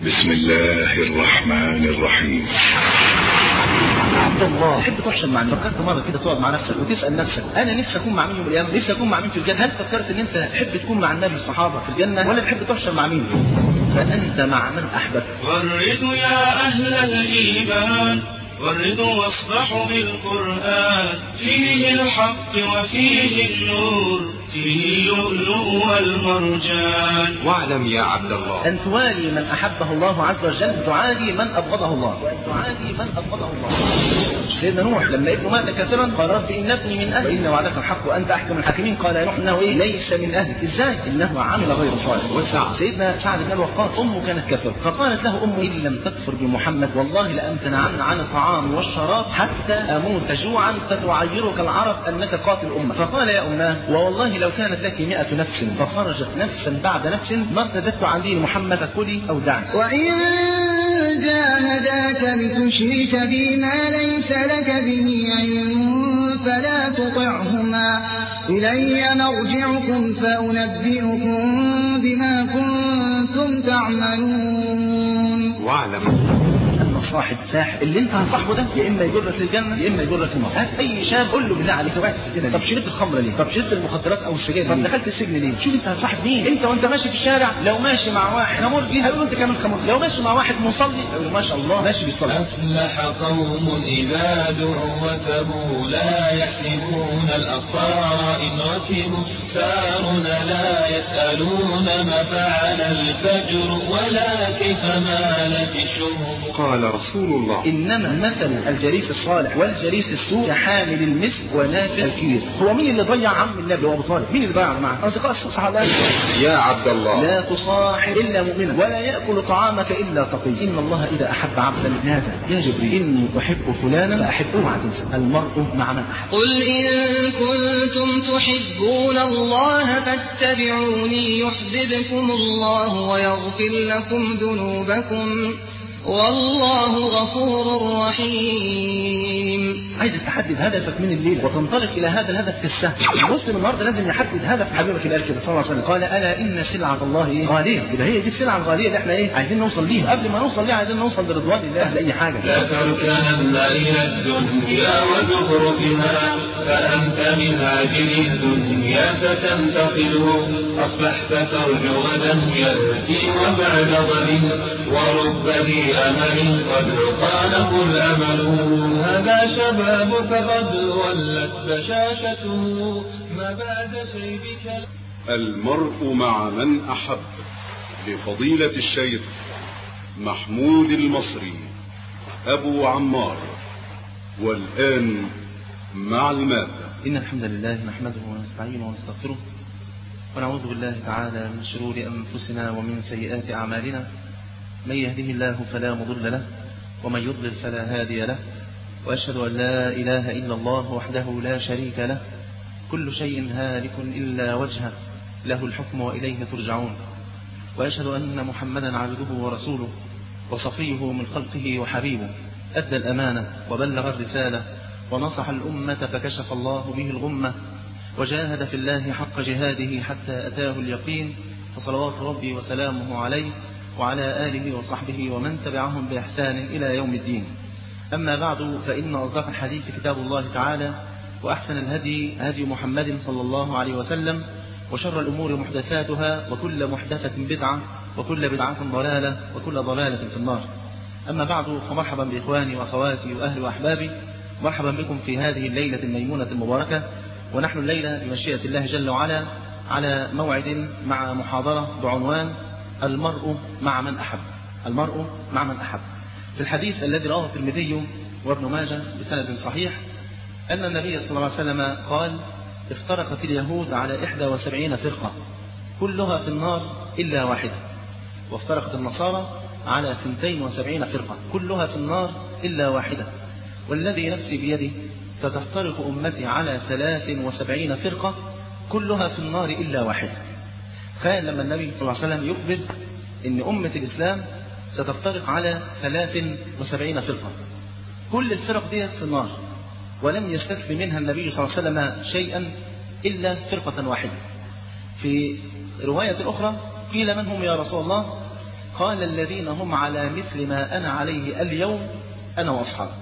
بسم الله الرحمن الرحيم عبد الله تحب تحشر مع مين فكرت مره كده تقعد مع نفسك وتسال نفسك انا نفسي اكون مع مين يوم القيامه نفسي اكون مع مين في الجنه هل فكرت ان انت تحب تكون مع النبي الصحابه في الجنه ولا تحب تحشر مع مين فانت مع من احببت غردوا يا أهل الإيمان غردوا واصبحوا بالقرآن فيه الحق وفيه النور فيه اللؤلؤ والمرجان واعلم يا عبد الله ان توالي من احبه الله عز وجل تعادي من ابغضه الله وان تعادي من ابغضه الله سيدنا نوح لما ابنه مات كافرا قال رب ان ابني من اهلي وان وعدك الحق وانت احكم الحاكمين قال يا نوح انه ايه ليس من اهلك ازاي انه عمل غير صالح وسعد. سيدنا سعد بن ابي وقاص امه كانت كافره فقالت له امه ان لم تكفر بمحمد والله لامتنعن عن الطعام والشراب حتى اموت جوعا فتعيرك العرب انك قاتل امه فقال يا اماه ووالله لو كانت لك مئة نفس فخرجت نفسا بعد نفس ما ارتدت عن دين محمد فكلي او دعني وإن جاهداك لتشرك بي ما ليس لك به علم فلا تطعهما إلي مرجعكم فأنبئكم بما كنتم تعملون واعلم ان الصاحب ساحب اللي انت هتصاحبه ده يا اما يجرك للجنه يا اما يجرك للنار هات اي شاب قول له بالله عليك وقعت في الزنا ليه؟ طب شربت الخمره ليه طب شربت المخدرات او السجاير طب دخلت السجن ليه شوف انت هتصاحب مين انت وانت ماشي في الشارع لو ماشي مع واحد خمرجي هيقولوا انت كمان خمرجي لو ماشي مع واحد مصلي هيقولوا ما شاء الله ماشي بيصلي أفلح قوم إذا دعوا وثبوا لا يحسبون الأخطار إن ركبوا سارنا لا يسألون ما فعل الفجر ولا كيف مالت الشهب قال رسول الله انما مثل الجليس الصالح والجليس السوء كحامل المسك ونافع الكير هو مين اللي ضيع عم النبي وابو طالب مين اللي ضيع يا جماعه اصدقاء الصحابه يا عبد الله لا تصاحب الا مؤمنا ولا ياكل طعامك الا تقي ان الله اذا احب عبدا نادى يا جبريل اني احب فلانا فاحبه اوعى تنسى المرء مع من احب قل إن كنتم تحبون الله فاتبعوني يحببكم الله ويغفر لكم ذنوبكم والله غفور رحيم عايزك تحدد هدفك من الليله وتنطلق الى هذا الهدف كالسهم المسلم النهارده لازم يحدد هدف حبيبك اللي قال كده صلى الله عليه وسلم قال الا ان سلعه الله ايه غاليه يبقى هي دي السلعه الغاليه اللي احنا ايه عايزين نوصل ليها قبل ما نوصل ليها عايزين نوصل لرضوان الله قبل اي حاجه لا تركنن إلى الدنيا وزخرفها فأنت من هذه الدنيا ستنتقل أصبحت ترجو غدا يأتي وبعد غد ورب ذي أمل قد خانه الأمل هذا شبابك قد ولت بشاشته ما بعد شيبك المرء مع من أحب لفضيلة الشيخ محمود المصري أبو عمار والآن مع المادة إن الحمد لله نحمده ونستعينه ونستغفره ونعوذ بالله تعالى من شرور أنفسنا ومن سيئات أعمالنا من يهده الله فلا مضل له ومن يضلل فلا هادي له وأشهد أن لا إله إلا الله وحده لا شريك له كل شيء هالك إلا وجهه له الحكم وإليه ترجعون وأشهد أن محمدا عبده ورسوله وصفيه من خلقه وحبيبه أدى الأمانة وبلغ الرسالة ونصح الأمة فكشف الله به الغمة وجاهد في الله حق جهاده حتى أتاه اليقين فصلوات ربي وسلامه عليه وعلى آله وصحبه ومن تبعهم بإحسان إلى يوم الدين أما بعد فإن أصدق الحديث كتاب الله تعالى وأحسن الهدي هدي محمد صلى الله عليه وسلم وشر الأمور محدثاتها وكل محدثة بدعة وكل بدعة ضلالة وكل ضلالة في النار أما بعد فمرحبا بإخواني وأخواتي وأهلي وأحبابي مرحبا بكم في هذه الليلة الميمونة المباركة ونحن الليلة بمشيئة الله جل وعلا على موعد مع محاضرة بعنوان المرء مع من أحب المرء مع من أحب في الحديث الذي رواه الترمذي وابن ماجه بسند صحيح أن النبي صلى الله عليه وسلم قال افترقت اليهود على إحدى وسبعين فرقة كلها في النار إلا واحدة وافترقت النصارى على ثنتين وسبعين فرقة كلها في النار إلا واحدة والذي نفسي بيده ستفترق أمتي على ثلاث وسبعين فرقة كلها في النار إلا واحدة تخيل لما النبي صلى الله عليه وسلم يخبر أن أمة الإسلام ستفترق على ثلاث وسبعين فرقة كل الفرق ديت في النار ولم يستثن منها النبي صلى الله عليه وسلم شيئا إلا فرقة واحدة في رواية أخرى قيل من هم يا رسول الله قال الذين هم على مثل ما أنا عليه اليوم أنا وأصحابي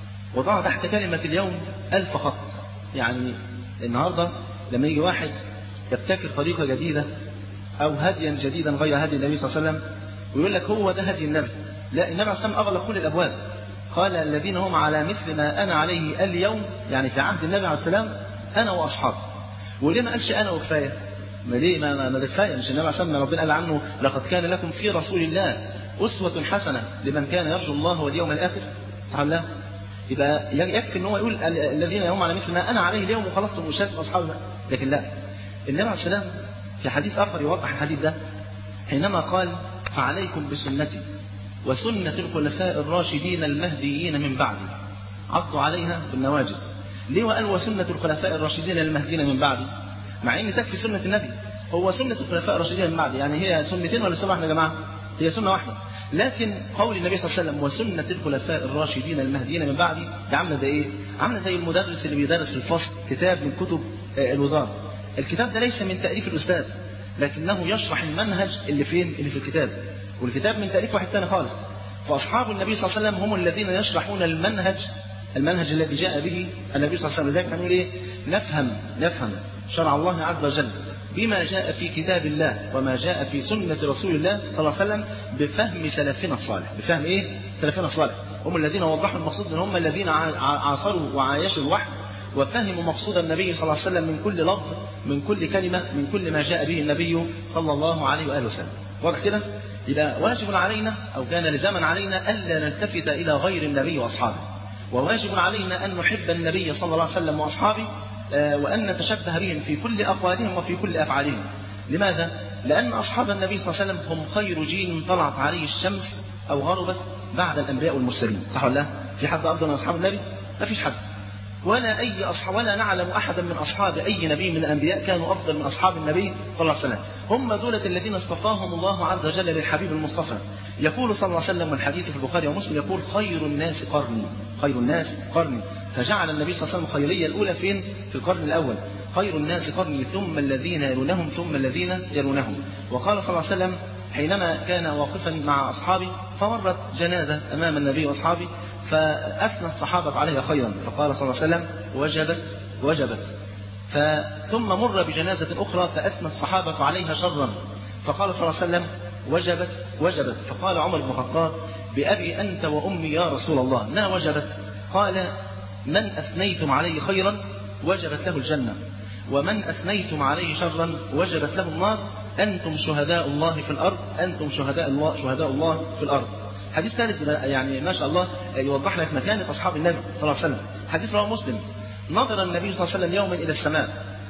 وضع تحت كلمة اليوم ألف خط يعني النهاردة لما يجي واحد يبتكر طريقة جديدة أو هديا جديدا غير هدي النبي صلى الله عليه وسلم ويقول لك هو ده هدي النبي لا النبي عليه الصلاة والسلام أغلق كل الأبواب قال الذين هم على مثل ما أنا عليه اليوم يعني في عهد النبي عليه السلام أنا وأصحابي وليه ما قالش أنا وكفاية ما ليه ما ما, ما ده كفايه مش النبي عليه الصلاه والسلام ربنا قال عنه لقد كان لكم في رسول الله اسوه حسنه لمن كان يرجو الله واليوم الاخر صح الله يبقى يكفي ان هو يقول الذين هم على مثل ما انا عليه اليوم وخلاص مش لازم اصحابي لكن لا النبي عليه السلام في حديث اخر يوضح الحديث ده حينما قال فعليكم بسنتي وسنه الخلفاء الراشدين المهديين من بعدي عضوا عليها بالنواجذ ليه وقال وسنه الخلفاء الراشدين المهديين من بعدي مع ان تكفي سنه النبي هو سنه الخلفاء الراشدين من بعد يعني هي سنتين ولا سنه واحده يا جماعه هي سنه واحده لكن قول النبي صلى الله عليه وسلم وسنه الخلفاء الراشدين المهديين من بعدي دي عامله زي ايه عامله زي المدرس اللي بيدرس الفصل كتاب من كتب الوزاره الكتاب ده ليس من تاليف الاستاذ لكنه يشرح المنهج اللي فين اللي في الكتاب والكتاب من تاليف واحد ثاني خالص فاصحاب النبي صلى الله عليه وسلم هم الذين يشرحون المنهج المنهج الذي جاء به النبي صلى الله عليه وسلم لذلك هنقول ايه نفهم نفهم شرع الله عز وجل بما جاء في كتاب الله وما جاء في سنة رسول الله صلى الله عليه وسلم بفهم سلفنا الصالح بفهم ايه سلفنا الصالح هم الذين وضحوا المقصود ان هم الذين عاصروا وعايشوا الوحي وفهموا مقصود النبي صلى الله عليه وسلم من كل لفظ من كل كلمة من كل ما جاء به النبي صلى الله عليه وآله وسلم واضح كده يبقى واجب علينا أو كان لزاما علينا ألا نلتفت إلى غير النبي وأصحابه وواجب علينا أن نحب النبي صلى الله عليه وسلم وأصحابه وأن نتشبه بهم في كل أقوالهم وفي كل أفعالهم لماذا؟ لأن أصحاب النبي صلى الله عليه وسلم هم خير جيل طلعت عليه الشمس أو غربت بعد الأنبياء والمرسلين صح ولا لا؟ في حد أفضل من أصحاب النبي؟ ما فيش حد ولا أي أصحاب ولا نعلم أحدا من أصحاب أي نبي من الأنبياء كانوا أفضل من أصحاب النبي صلى الله عليه وسلم هم دولة الذين اصطفاهم الله عز وجل للحبيب المصطفى يقول صلى الله عليه وسلم والحديث في البخاري ومسلم يقول خير الناس قرني خير الناس قرني فجعل النبي صلى الله عليه وسلم الخيرية الأولى فين في القرن الأول خير الناس قرني ثم الذين يلونهم ثم الذين يلونهم وقال صلى الله عليه وسلم حينما كان واقفا مع أصحابه فمرت جنازة أمام النبي وأصحابه فأثنى الصحابة عليها خيرا فقال صلى الله عليه وسلم وجبت وجبت ثم مر بجنازة أخرى فأثنى الصحابة عليها شرا فقال صلى الله عليه وسلم وجبت وجبت فقال عمر بن الخطاب بأبي أنت وأمي يا رسول الله ما وجبت قال من أثنيتم عليه خيرا وجبت له الجنة ومن أثنيتم عليه شرا وجبت له النار أنتم شهداء الله في الأرض أنتم شهداء الله شهداء الله في الأرض حديث ثالث يعني ما شاء الله يوضح لك مكانة أصحاب النبي صلى الله عليه وسلم حديث رواه مسلم نظر النبي صلى الله عليه وسلم يوما إلى السماء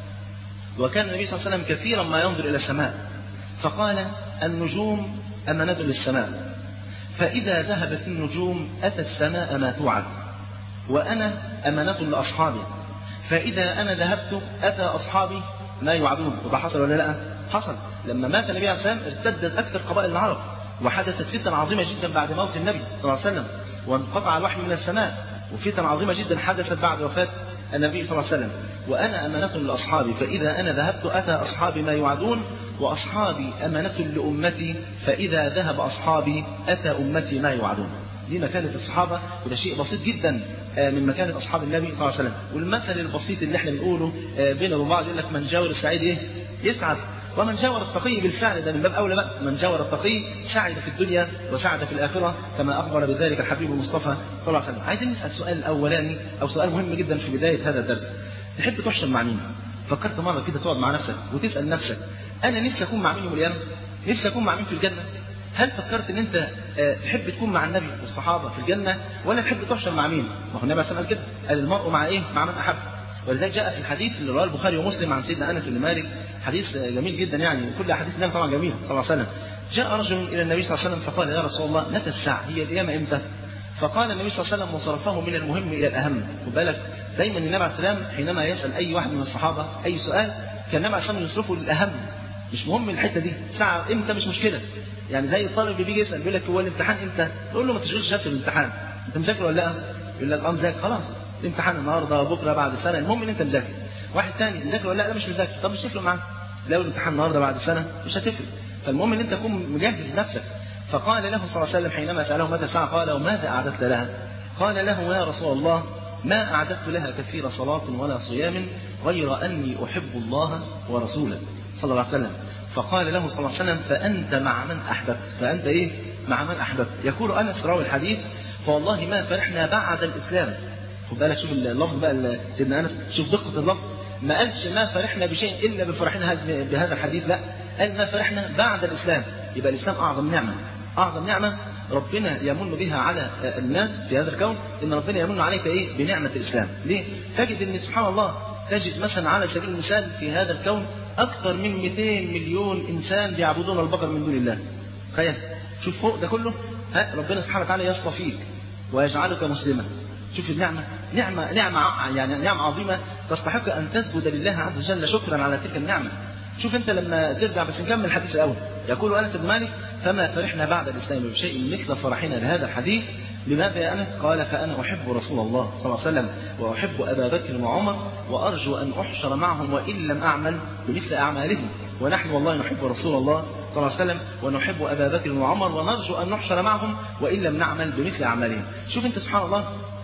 وكان النبي صلى الله عليه وسلم كثيرا ما ينظر إلى السماء فقال النجوم أمانة للسماء فإذا ذهبت النجوم أتى السماء ما توعد وأنا أمانة لأصحابي فإذا أنا ذهبت أتى أصحابي ما يوعدون وده حصل ولا لا؟ حصل لما مات النبي عليه الصلاة والسلام ارتدت أكثر قبائل العرب وحدثت فتن عظيمة جدا بعد موت النبي صلى الله عليه وسلم وانقطع الوحي من السماء وفتن عظيمة جدا حدثت بعد وفاة النبي صلى الله عليه وسلم وأنا أمانة لأصحابي فإذا أنا ذهبت أتى أصحابي ما يوعدون وأصحابي أمانة لأمتي فإذا ذهب أصحابي أتى أمتي ما يوعدون دي مكانة الصحابة وده شيء بسيط جدا من مكانة أصحاب النبي صلى الله عليه وسلم والمثل البسيط اللي احنا بنقوله بيننا وبين بعض يقول لك من جاور السعيد إيه؟ يسعد ومن جاور التقي بالفعل ده من باب أولى بقى من جاور التقي سعد في الدنيا وسعد في الآخرة كما أخبر بذلك الحبيب المصطفى صلى الله عليه وسلم عايزين نسأل سؤال الأولاني أو سؤال مهم جدا في بداية هذا الدرس تحب تحشر مع مين؟ فكرت مرة كده تقعد مع نفسك وتسأل نفسك أنا نفسي أكون مع مين يوم القيامة؟ نفسي أكون مع مين في الجنة؟ هل فكرت ان انت تحب تكون مع النبي والصحابه في الجنه ولا تحب تحشر مع مين؟ ما هو النبي قال كده قال المرء مع ايه؟ مع من احب ولذلك جاء في الحديث اللي رواه البخاري ومسلم عن سيدنا انس بن مالك حديث جميل جدا يعني كل احاديث النبي طبعا جميله صلى الله عليه وسلم جاء رجل الى النبي صلى الله عليه وسلم فقال يا رسول الله متى الساعه؟ هي القيامه امتى؟ فقال النبي صلى الله عليه وسلم وصرفه من المهم الى الاهم خد بالك دايما النبي عليه السلام حينما يسال اي واحد من الصحابه اي سؤال كان النبي عليه السلام يصرفه للاهم مش مهم الحته دي ساعه امتى مش مشكله يعني زي الطالب اللي بيجي يسال بيقول لك هو الامتحان امتى؟ تقول له ما تشغلش نفسك بالامتحان انت مذاكر ولا لا؟ يقول لك اه مذاكر خلاص الامتحان النهارده بكره بعد سنه المهم ان انت مذاكر واحد تاني مذاكر ولا لا لا مش مذاكر طب مش تفرق معاه لو الامتحان النهارده بعد سنه مش هتفرق فالمهم ان انت تكون مجهز نفسك فقال له صلى الله عليه وسلم حينما سأله متى الساعة قال وماذا أعددت لها قال له يا رسول الله ما أعددت لها كثير صلاة ولا صيام غير أني أحب الله ورسوله صلى الله عليه وسلم فقال له صلى الله عليه وسلم فأنت مع من أحببت فأنت إيه مع من أحببت يقول أنس راوي الحديث فوالله ما فرحنا بعد الإسلام خد بالك شوف اللفظ بقى سيدنا أنس شوف دقة اللفظ ما قالش ما فرحنا بشيء إلا بفرحنا بهذا الحديث لا قال ما فرحنا بعد الإسلام يبقى الإسلام أعظم نعمة أعظم نعمة ربنا يمن بها على الناس في هذا الكون إن ربنا يمن عليك إيه بنعمة الإسلام ليه؟ تجد إن سبحان الله تجد مثلا على سبيل المثال في هذا الكون أكثر من 200 مليون إنسان بيعبدون البقر من دون الله تخيل شوف فوق ده كله ها ربنا سبحانه وتعالى يصطفيك ويجعلك مسلما شوف النعمة نعمة نعمة يعني نعمة عظيمة تستحق أن تسجد لله عز وجل شكرا على تلك النعمة شوف أنت لما ترجع بس نكمل الحديث الأول يقول أنس بن مالك فما فرحنا بعد الإسلام بشيء مثل فرحنا لهذا الحديث لماذا يا أنس قال فأنا أحب رسول الله صلى الله عليه وسلم وأحب أبا بكر وعمر وأرجو أن أحشر معهم وإن لم أعمل بمثل أعمالهم ونحن والله نحب رسول الله صلى الله عليه وسلم ونحب أبا بكر وعمر ونرجو أن نحشر معهم وإن لم نعمل بمثل أعمالهم شوف أنت سبحان الله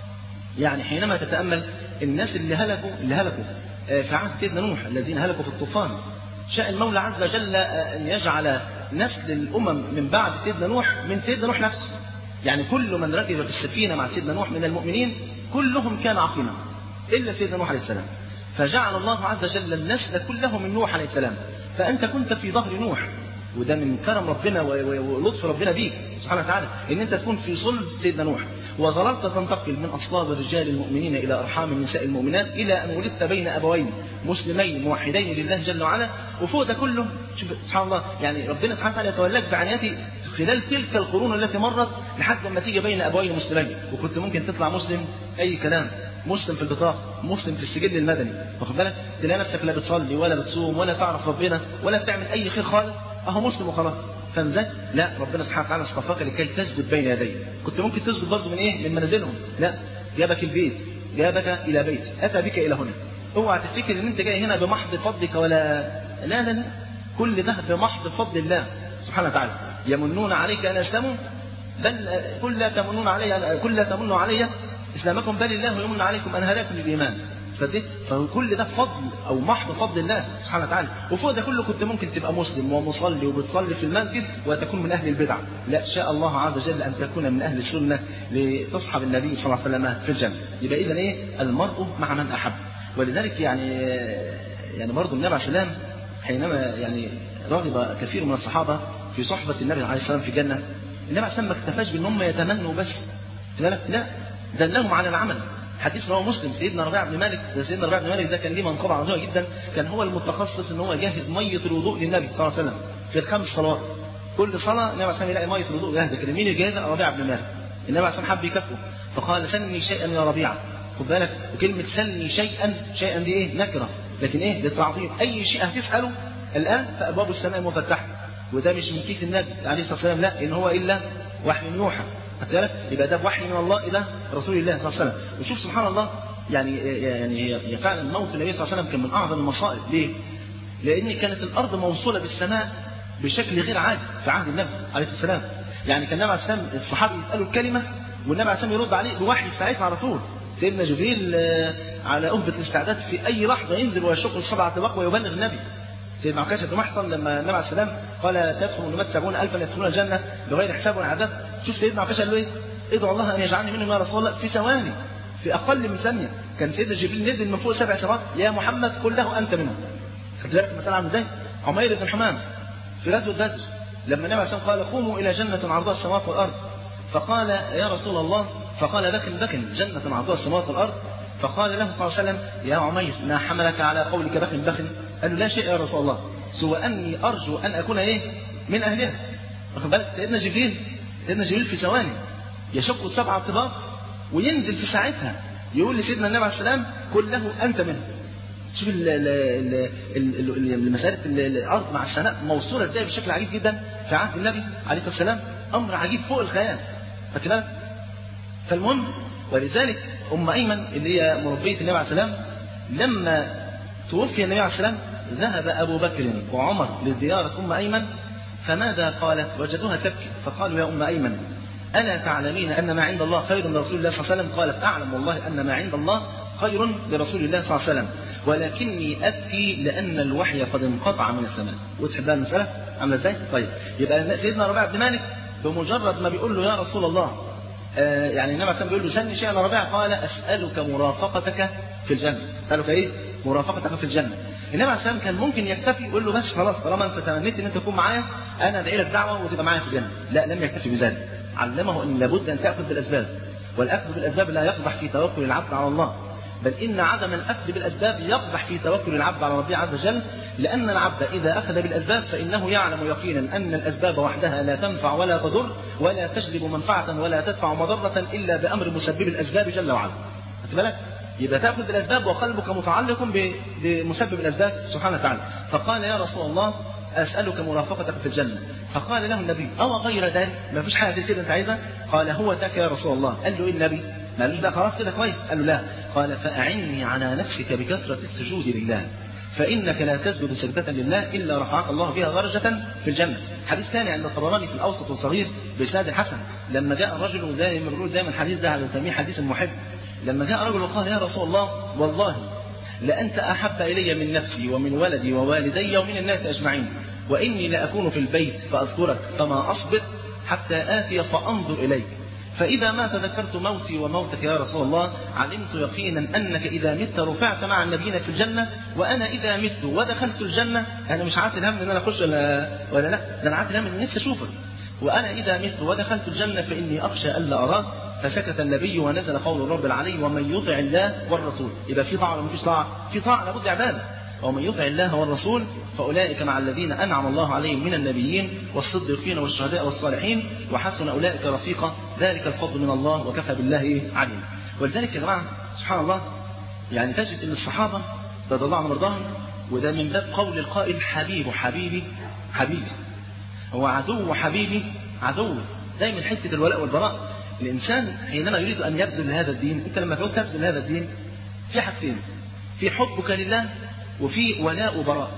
يعني حينما تتأمل الناس اللي هلكوا اللي هلكوا في عهد سيدنا نوح الذين هلكوا في الطوفان شاء المولى عز وجل أن يجعل نسل الأمم من بعد سيدنا نوح من سيدنا نوح نفسه يعني كل من ركب في السفينة مع سيدنا نوح من المؤمنين كلهم كان عقيما إلا سيدنا نوح عليه السلام فجعل الله عز وجل النسل كله من نوح عليه السلام فأنت كنت في ظهر نوح وده من كرم ربنا ولطف ربنا بيك سبحانه وتعالى ان انت تكون في صلب سيدنا نوح وظللت تنتقل من اصلاب الرجال المؤمنين الى ارحام النساء المؤمنات الى ان ولدت بين ابوين مسلمين موحدين لله جل وعلا وفوق ده كله شوف سبحان الله يعني ربنا سبحانه وتعالى يتولاك بعنايته خلال تلك القرون التي مرت لحد ما تيجي بين ابوين مسلمين وكنت ممكن تطلع مسلم اي كلام مسلم في البطاقه مسلم في السجل المدني واخد بالك تلاقي نفسك لا بتصلي ولا بتصوم ولا تعرف ربنا ولا بتعمل اي خير خالص اهو مسلم وخلاص فاهم ازاي؟ لا ربنا سبحانه وتعالى اصطفاك لكي تسجد بين يديه كنت ممكن تسجد برضه من ايه؟ من منازلهم لا جابك البيت جابك الى بيت اتى بك الى هنا اوعى تفتكر ان انت جاي هنا بمحض فضلك ولا لا لا لا كل ده بمحض فضل الله سبحانه وتعالى يمنون عليك ان اسلموا بل كل لا تمنون علي كل لا تمنوا علي اسلامكم بل الله يمن عليكم ان هداكم للايمان فدي فكل ده فضل او محض فضل الله سبحانه وتعالى وفوق ده كله كنت ممكن تبقى مسلم ومصلي وبتصلي في المسجد وتكون من اهل البدع لا شاء الله عز وجل ان تكون من اهل السنه لتصحب النبي صلى الله عليه وسلم في الجنه يبقى اذا ايه المرء مع من احب ولذلك يعني يعني برضه النبي عليه السلام حينما يعني رغب كثير من الصحابه في صحبه النبي عليه السلام في الجنه النبي عليه السلام ما اكتفاش بان هم يتمنوا بس لا دلهم على العمل حديث رواه مسلم سيدنا ربيع بن مالك ده سيدنا ربيع بن مالك ده كان ليه منقبه عظيمه جدا كان هو المتخصص ان هو يجهز ميه الوضوء للنبي صلى الله عليه وسلم في الخمس صلوات كل صلاه النبي عليه السلام يلاقي ميه الوضوء جاهزه كده مين يجهزها ربيع بن مالك النبي عليه السلام حب يكافئه فقال سلني شيئا يا ربيعه خد بالك وكلمه سلني شيئا شيئا دي ايه نكره لكن ايه للتعظيم اي شيء هتساله الان فابواب السماء مفتحه وده مش من كيس النبي عليه الصلاه والسلام لا ان هو الا وحي يوحى بالك يبقى ده وحي من الله الى رسول الله صلى الله عليه وسلم وشوف سبحان الله يعني يعني هي فعلا موت النبي صلى الله عليه وسلم كان من اعظم المصائب ليه؟ لان كانت الارض موصوله بالسماء بشكل غير عادي في عهد النبي عليه الصلاه والسلام يعني كان النبي عليه السلام الصحابي يسالوا الكلمه والنبي عليه السلام يرد عليه بوحي في ساعتها على طول سيدنا جبريل على أهبة الاستعداد في أي لحظة ينزل ويشق السبع طباق ويبلغ النبي سيدنا عكاشة بن محصن لما النبي عليه السلام قال سيدخل الأمة سبعون ألفا يدخلون الجنة بغير حساب ولا عذاب شوف سيدنا عكاشة قال له إيه؟ ادعو الله أن يجعلني منهم يا رسول الله في ثواني في أقل من ثانية كان سيدنا جبريل نزل من فوق سبع سماوات يا محمد قل له أنت منهم خدت بالك المسألة عامل إزاي؟ عمير بن حمام في غزوة بدر لما النبي عليه السلام قال قوموا إلى جنة عرضها السماوات والأرض فقال يا رسول الله فقال بكن بكن جنة عرضها السماوات والأرض فقال له صلى الله عليه وسلم يا عمير ما حملك على قولك بخن بخن قال له لا شيء يا رسول الله سوى أني أرجو أن أكون إيه من أهلها واخد بالك سيدنا جبريل سيدنا جبريل في ثواني يشق السبع طباق وينزل في ساعتها يقول لسيدنا النبي عليه السلام قل له أنت منه شوف مسألة الأرض مع السماء موصولة ازاي بشكل عجيب جدا في عهد النبي عليه الصلاة والسلام أمر عجيب فوق الخيال خدت بالك؟ فالمهم ولذلك أم أيمن اللي هي مربية النبي عليه السلام لما توفي النبي عليه السلام ذهب أبو بكر وعمر لزيارة أم أيمن فماذا قالت وجدوها تبكي فقالوا يا أم أيمن ألا تعلمين أن ما عند الله خير لرسول الله صلى الله عليه وسلم قالت أعلم والله أن ما عند الله خير لرسول الله صلى الله عليه وسلم ولكني أبكي لأن الوحي قد انقطع من السماء وتحب بقى المسألة عاملة ازاي؟ طيب يبقى سيدنا ربيعة بن مالك بمجرد ما بيقول له يا رسول الله آه يعني النبي عليه بيقول له سن شيئا ربيعة قال أسألك مرافقتك في الجنة أسألك إيه؟ مرافقتك في الجنة النبي عليه السلام كان ممكن يكتفي يقول له بس خلاص طالما انت تمنيت ان انت تكون معايا انا ادعي لك دعوه وتبقى معايا في الجنه لا لم يكتفي بذلك علمه ان لابد ان تاخذ بالاسباب والاخذ بالاسباب لا يقبح في توكل العبد على الله بل ان عدم الاخذ بالاسباب يقبح في توكل العبد على ربه عز وجل لان العبد اذا اخذ بالاسباب فانه يعلم يقينا ان الاسباب وحدها لا تنفع ولا تضر ولا تجلب منفعه ولا تدفع مضره الا بامر مسبب الاسباب جل وعلا خدت بالك يبقى تاخذ بالاسباب وقلبك متعلق بمسبب الاسباب سبحانه وتعالى فقال يا رسول الله اسالك مرافقتك في الجنه فقال له النبي او غير ذلك ما فيش حاجه كده انت عايزها قال هو ذاك يا رسول الله قال له ايه النبي ما قالوش بقى خلاص كده كويس قال له لا قال فاعني على نفسك بكثره السجود لله فإنك لا تسجد سجدة لله إلا رفعك الله بها درجة في الجنة. حديث ثاني عند الطبراني في الأوسط والصغير بإسناد حسن لما جاء الرجل زي ما بنقول دايما الحديث ده بنسميه حديث المحب لما جاء رجل وقال يا رسول الله والله لأنت أحب إلي من نفسي ومن ولدي ووالدي ومن الناس أجمعين وإني لأكون في البيت فأذكرك فما أصبر حتى آتي فأنظر إليك فإذا ما تذكرت موتي وموتك يا رسول الله علمت يقينا أنك إذا مت رفعت مع النبيين في الجنة وأنا إذا مت ودخلت الجنة أنا مش عاتل هم إن أنا أخش ولا, ولا لا ده أنا عاتل هم إن نفسي أشوفك وأنا إذا مت ودخلت الجنة فإني أخشى ألا أراك فسكت النبي ونزل قول الرب العلي ومن يطع الله والرسول يبقى في طاعة ولا مفيش طاعة؟ في طاعة لابد عبادة ومن يطع الله والرسول فأولئك مع الذين أنعم الله عليهم من النبيين والصديقين والشهداء والصالحين وحسن أولئك رفيقا ذلك الفضل من الله وكفى بالله عليم ولذلك يا جماعة سبحان الله يعني تجد أن الصحابة رضي الله عنهم وارضاهم وده من باب قول القائل حبيب حبيبي حبيبي هو عدو حبيبي عدو دايما حتة الولاء والبراء الإنسان حينما يريد أن يبذل هذا الدين أنت لما تعوز تبذل هذا الدين في حاجتين في حبك لله وفي ولاء وبراء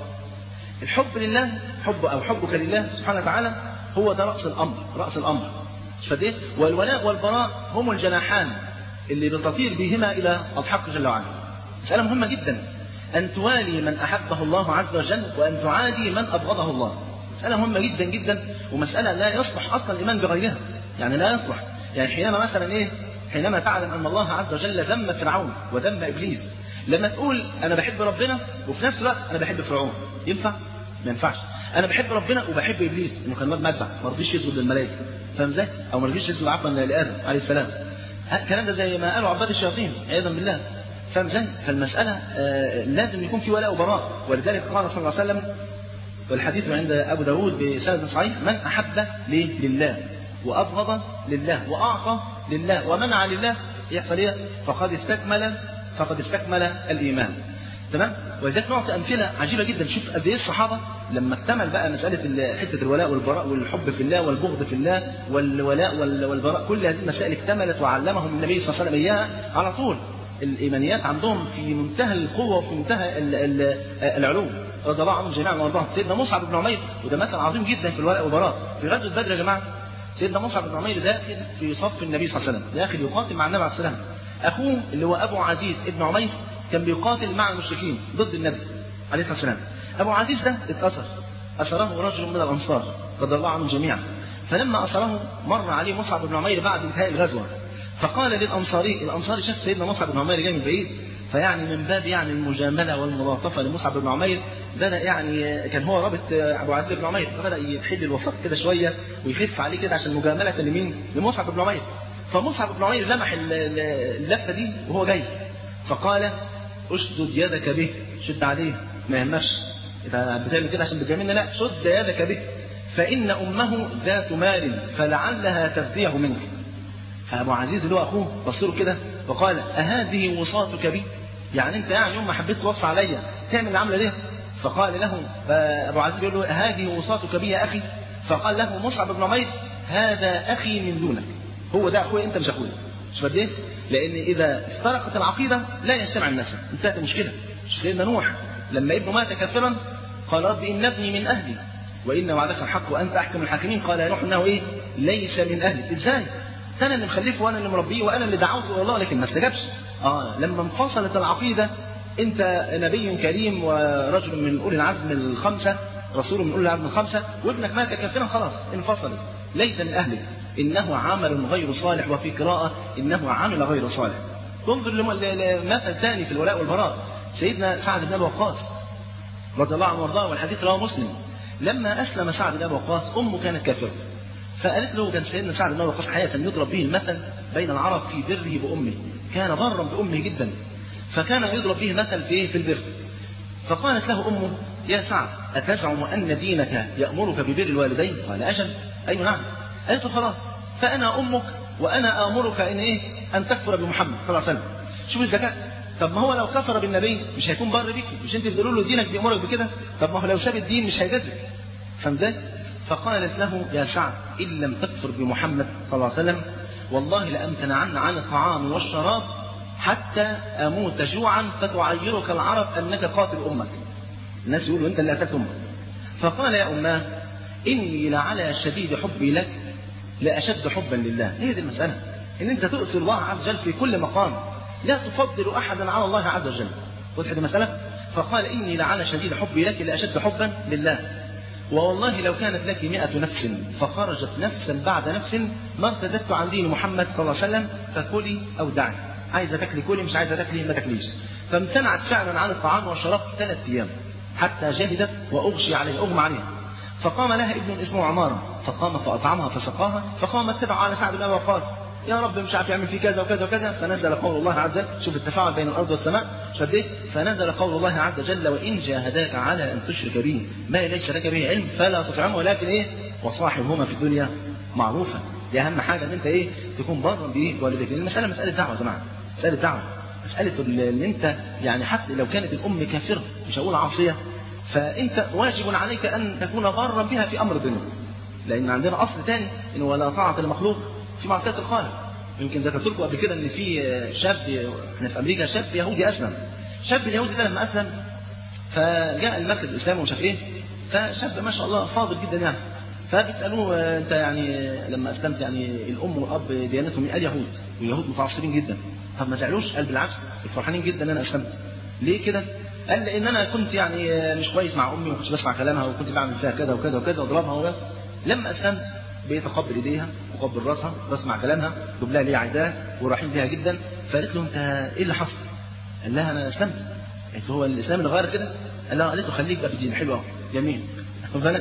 الحب لله حب أو حبك لله سبحانه وتعالى هو ده رأس الأمر رأس الأمر فديه والولاء والبراء هم الجناحان اللي بتطير بهما إلى الحق جل وعلا مسألة مهمة جدا أن توالي من أحبه الله عز وجل وأن تعادي من أبغضه الله مسألة مهمة جدا جدا ومسألة لا يصلح أصلا الإيمان بغيرها يعني لا يصلح يعني حينما مثلا إيه حينما تعلم أن الله عز وجل ذم فرعون وذم إبليس لما تقول أنا بحب ربنا وفي نفس الوقت أنا بحب فرعون ينفع؟ ما ينفعش أنا بحب ربنا وبحب إبليس إنه كان مدفع ما رضيش يسجد للملائكة فاهم إزاي؟ أو ما رضيش يسجد عفوا لآدم عليه السلام الكلام ده زي ما قالوا عباد الشياطين عياذا بالله فاهم ازاي؟ فالمسألة آه لازم يكون في ولاء وبراء ولذلك قال صلى الله عليه وسلم والحديث عند أبو داود بسند صحيح من أحب ليه؟ لله وأبغض لله وأعطى لله ومنع لله يحصل إيه؟ فقد استكمل فقد استكمل الإيمان تمام ولذلك نعطي أمثلة عجيبة جدا شوف قد إيه الصحابة لما اكتمل بقى مسألة حتة الولاء والبراء والحب في الله والبغض في الله والولاء والبراء كل هذه المسائل اكتملت وعلمهم النبي صلى الله عليه وسلم إياها على طول الإيمانيات عندهم في منتهى القوة وفي منتهى ال ال العلوم رضي الله عنهم جميعا وارضاهم سيدنا مصعب بن عمير وده مثل عظيم جدا في الولاء والبراء في غزوة بدر يا جماعة سيدنا مصعب بن عمير داخل في صف النبي صلى الله عليه وسلم داخل يقاتل مع النبي عليه السلام أخوه اللي هو أبو عزيز ابن عمير كان بيقاتل مع المشركين ضد النبي عليه الصلاة والسلام أبو عزيز ده اتأثر أسره رجل من الأنصار رضي الله عنهم جميعا فلما أسره مر عليه مصعب بن عمير بعد انتهاء الغزوة فقال للأنصاري الأنصاري شاف سيدنا مصعب بن عمير جاي من بعيد فيعني من باب يعني المجامله والملاطفه لمصعب بن عمير بدا يعني كان هو رابط ابو عزيز بن عمير فبدا يحل الوفاق كده شويه ويخف عليه كده عشان مجامله لمين؟ لمصعب بن عمير فمصعب بن عمير لمح اللفه دي وهو جاي فقال اشدد يدك به شد عليه ما يهمكش انت بتعمل كده عشان بتجاملنا لا شد يدك به فان امه ذات مال فلعلها تفديه منك فابو عزيز اللي هو اخوه بص له كده وقال اهذه وصاتك بي يعني انت يعني يوم ما حبيت توصي عليا تعمل العمله دي فقال له فابو عزيز يقول له هذه وصاتك بي يا اخي فقال له مصعب بن عمير هذا اخي من دونك هو ده اخويا انت مش اخويا مش قد ايه؟ لان اذا افترقت العقيده لا يجتمع النسب انتهت المشكله سيدنا نوح لما ابنه مات كافرا قال رب ان ابني من اهلي وان وعدك الحق وانت احكم الحاكمين قال يا نوح انه ايه ليس من اهلك ازاي ده انا اللي مخلفه وانا اللي مربيه وانا اللي دعوته الى الله لكن ما استجابش اه لما انفصلت العقيده انت نبي كريم ورجل من اولي العزم الخمسه رسول من اولي العزم الخمسه وابنك مات كافرا خلاص انفصلت ليس من اهلك انه عمل غير صالح وفي قراءه انه عمل غير صالح تنظر لمثل ثاني في الولاء والبراء سيدنا سعد بن ابي وقاص رضي الله عنه وارضاه والحديث رواه مسلم لما اسلم سعد بن ابي وقاص امه كانت كافره فقالت له كان سيدنا سعد بن ابي وقاص حياه يضرب به المثل بين العرب في بره بامه كان برا بامه جدا فكان يضرب به مثل في في البر فقالت له امه يا سعد اتزعم ان دينك يامرك ببر الوالدين قال اجل اي نعم قالت له خلاص فانا امك وانا امرك ان ايه ان تكفر بمحمد صلى الله عليه وسلم شوف الذكاء طب ما هو لو كفر بالنبي مش هيكون بر بيك مش انت بتقول له دينك بيامرك بكده طب ما هو لو ساب الدين مش هيجازك فاهم ازاي فقالت له يا سعد ان لم تكفر بمحمد صلى الله عليه وسلم والله لامتنعن عن الطعام والشراب حتى اموت جوعا فتعيرك العرب انك قاتل امك الناس يقولوا انت اللي قتلت امك فقال يا اماه اني لعلى شديد حبي لك لاشد حبا لله هي دي المساله ان انت تؤثر الله عز وجل في كل مقام لا تفضل احدا على الله عز وجل وضحت المساله فقال اني لعلى شديد حبي لك لاشد حبا لله ووالله لو كانت لك مئة نفس فخرجت نفسا بعد نفس ما ارتدت عن دين محمد صلى الله عليه وسلم فكلي أو دعي عايزة تاكلي كلي مش عايزة تاكلي ما تاكليش فامتنعت فعلا عن الطعام والشراب ثلاث أيام حتى جهدت وأغشي عليها أغمى عليها فقام لها ابن اسمه عمارة فقام فأطعمها فسقاها فقام اتبع على سعد بن وقاص يا رب مش عارف يعمل فيه كذا وكذا وكذا فنزل قول الله عز وجل شوف التفاعل بين الارض والسماء شوف ايه فنزل قول الله عز وجل وان جاهداك على ان تشرك بي ما ليس لك به علم فلا تطعمه ولكن ايه وصاحبهما في الدنيا معروفا دي اهم حاجه ان انت ايه تكون برا بوالديك لان المساله مساله دعوه يا جماعه مساله دعوه مساله ان انت يعني حتى لو كانت الام كافره مش هقول عاصيه فانت واجب عليك ان تكون برا بها في امر الدنيا لان عندنا اصل ثاني ان ولا طاعه لمخلوق في معصيه الخالق يمكن ذكرت لكم قبل كده ان في شاب احنا في امريكا شاب يهودي اسلم شاب اليهودي ده لما اسلم فجاء المركز الاسلامي ومش عارف ايه فشاب ما شاء الله فاضل جدا يعني فبيسالوه انت يعني لما اسلمت يعني الام والاب ديانتهم قال يهود واليهود متعصبين جدا طب ما زعلوش قال بالعكس فرحانين جدا ان انا اسلمت ليه كده؟ قال لان انا كنت يعني مش كويس مع امي وما كنتش بسمع كلامها وكنت بعمل فيها كذا وكذا وكذا واضربها وكذا لما اسلمت بقيت اقبل ايديها واقبل راسها بسمع كلامها اجيب لها اللي هي عايزاه ورحيم بيها جدا فقالت له انت ايه اللي حصل؟ قال لها انا اسلمت قالت له هو الاسلام اللي غير كده؟ قال لها قالت له خليك بقى في دين حلو اهو جميل خد بالك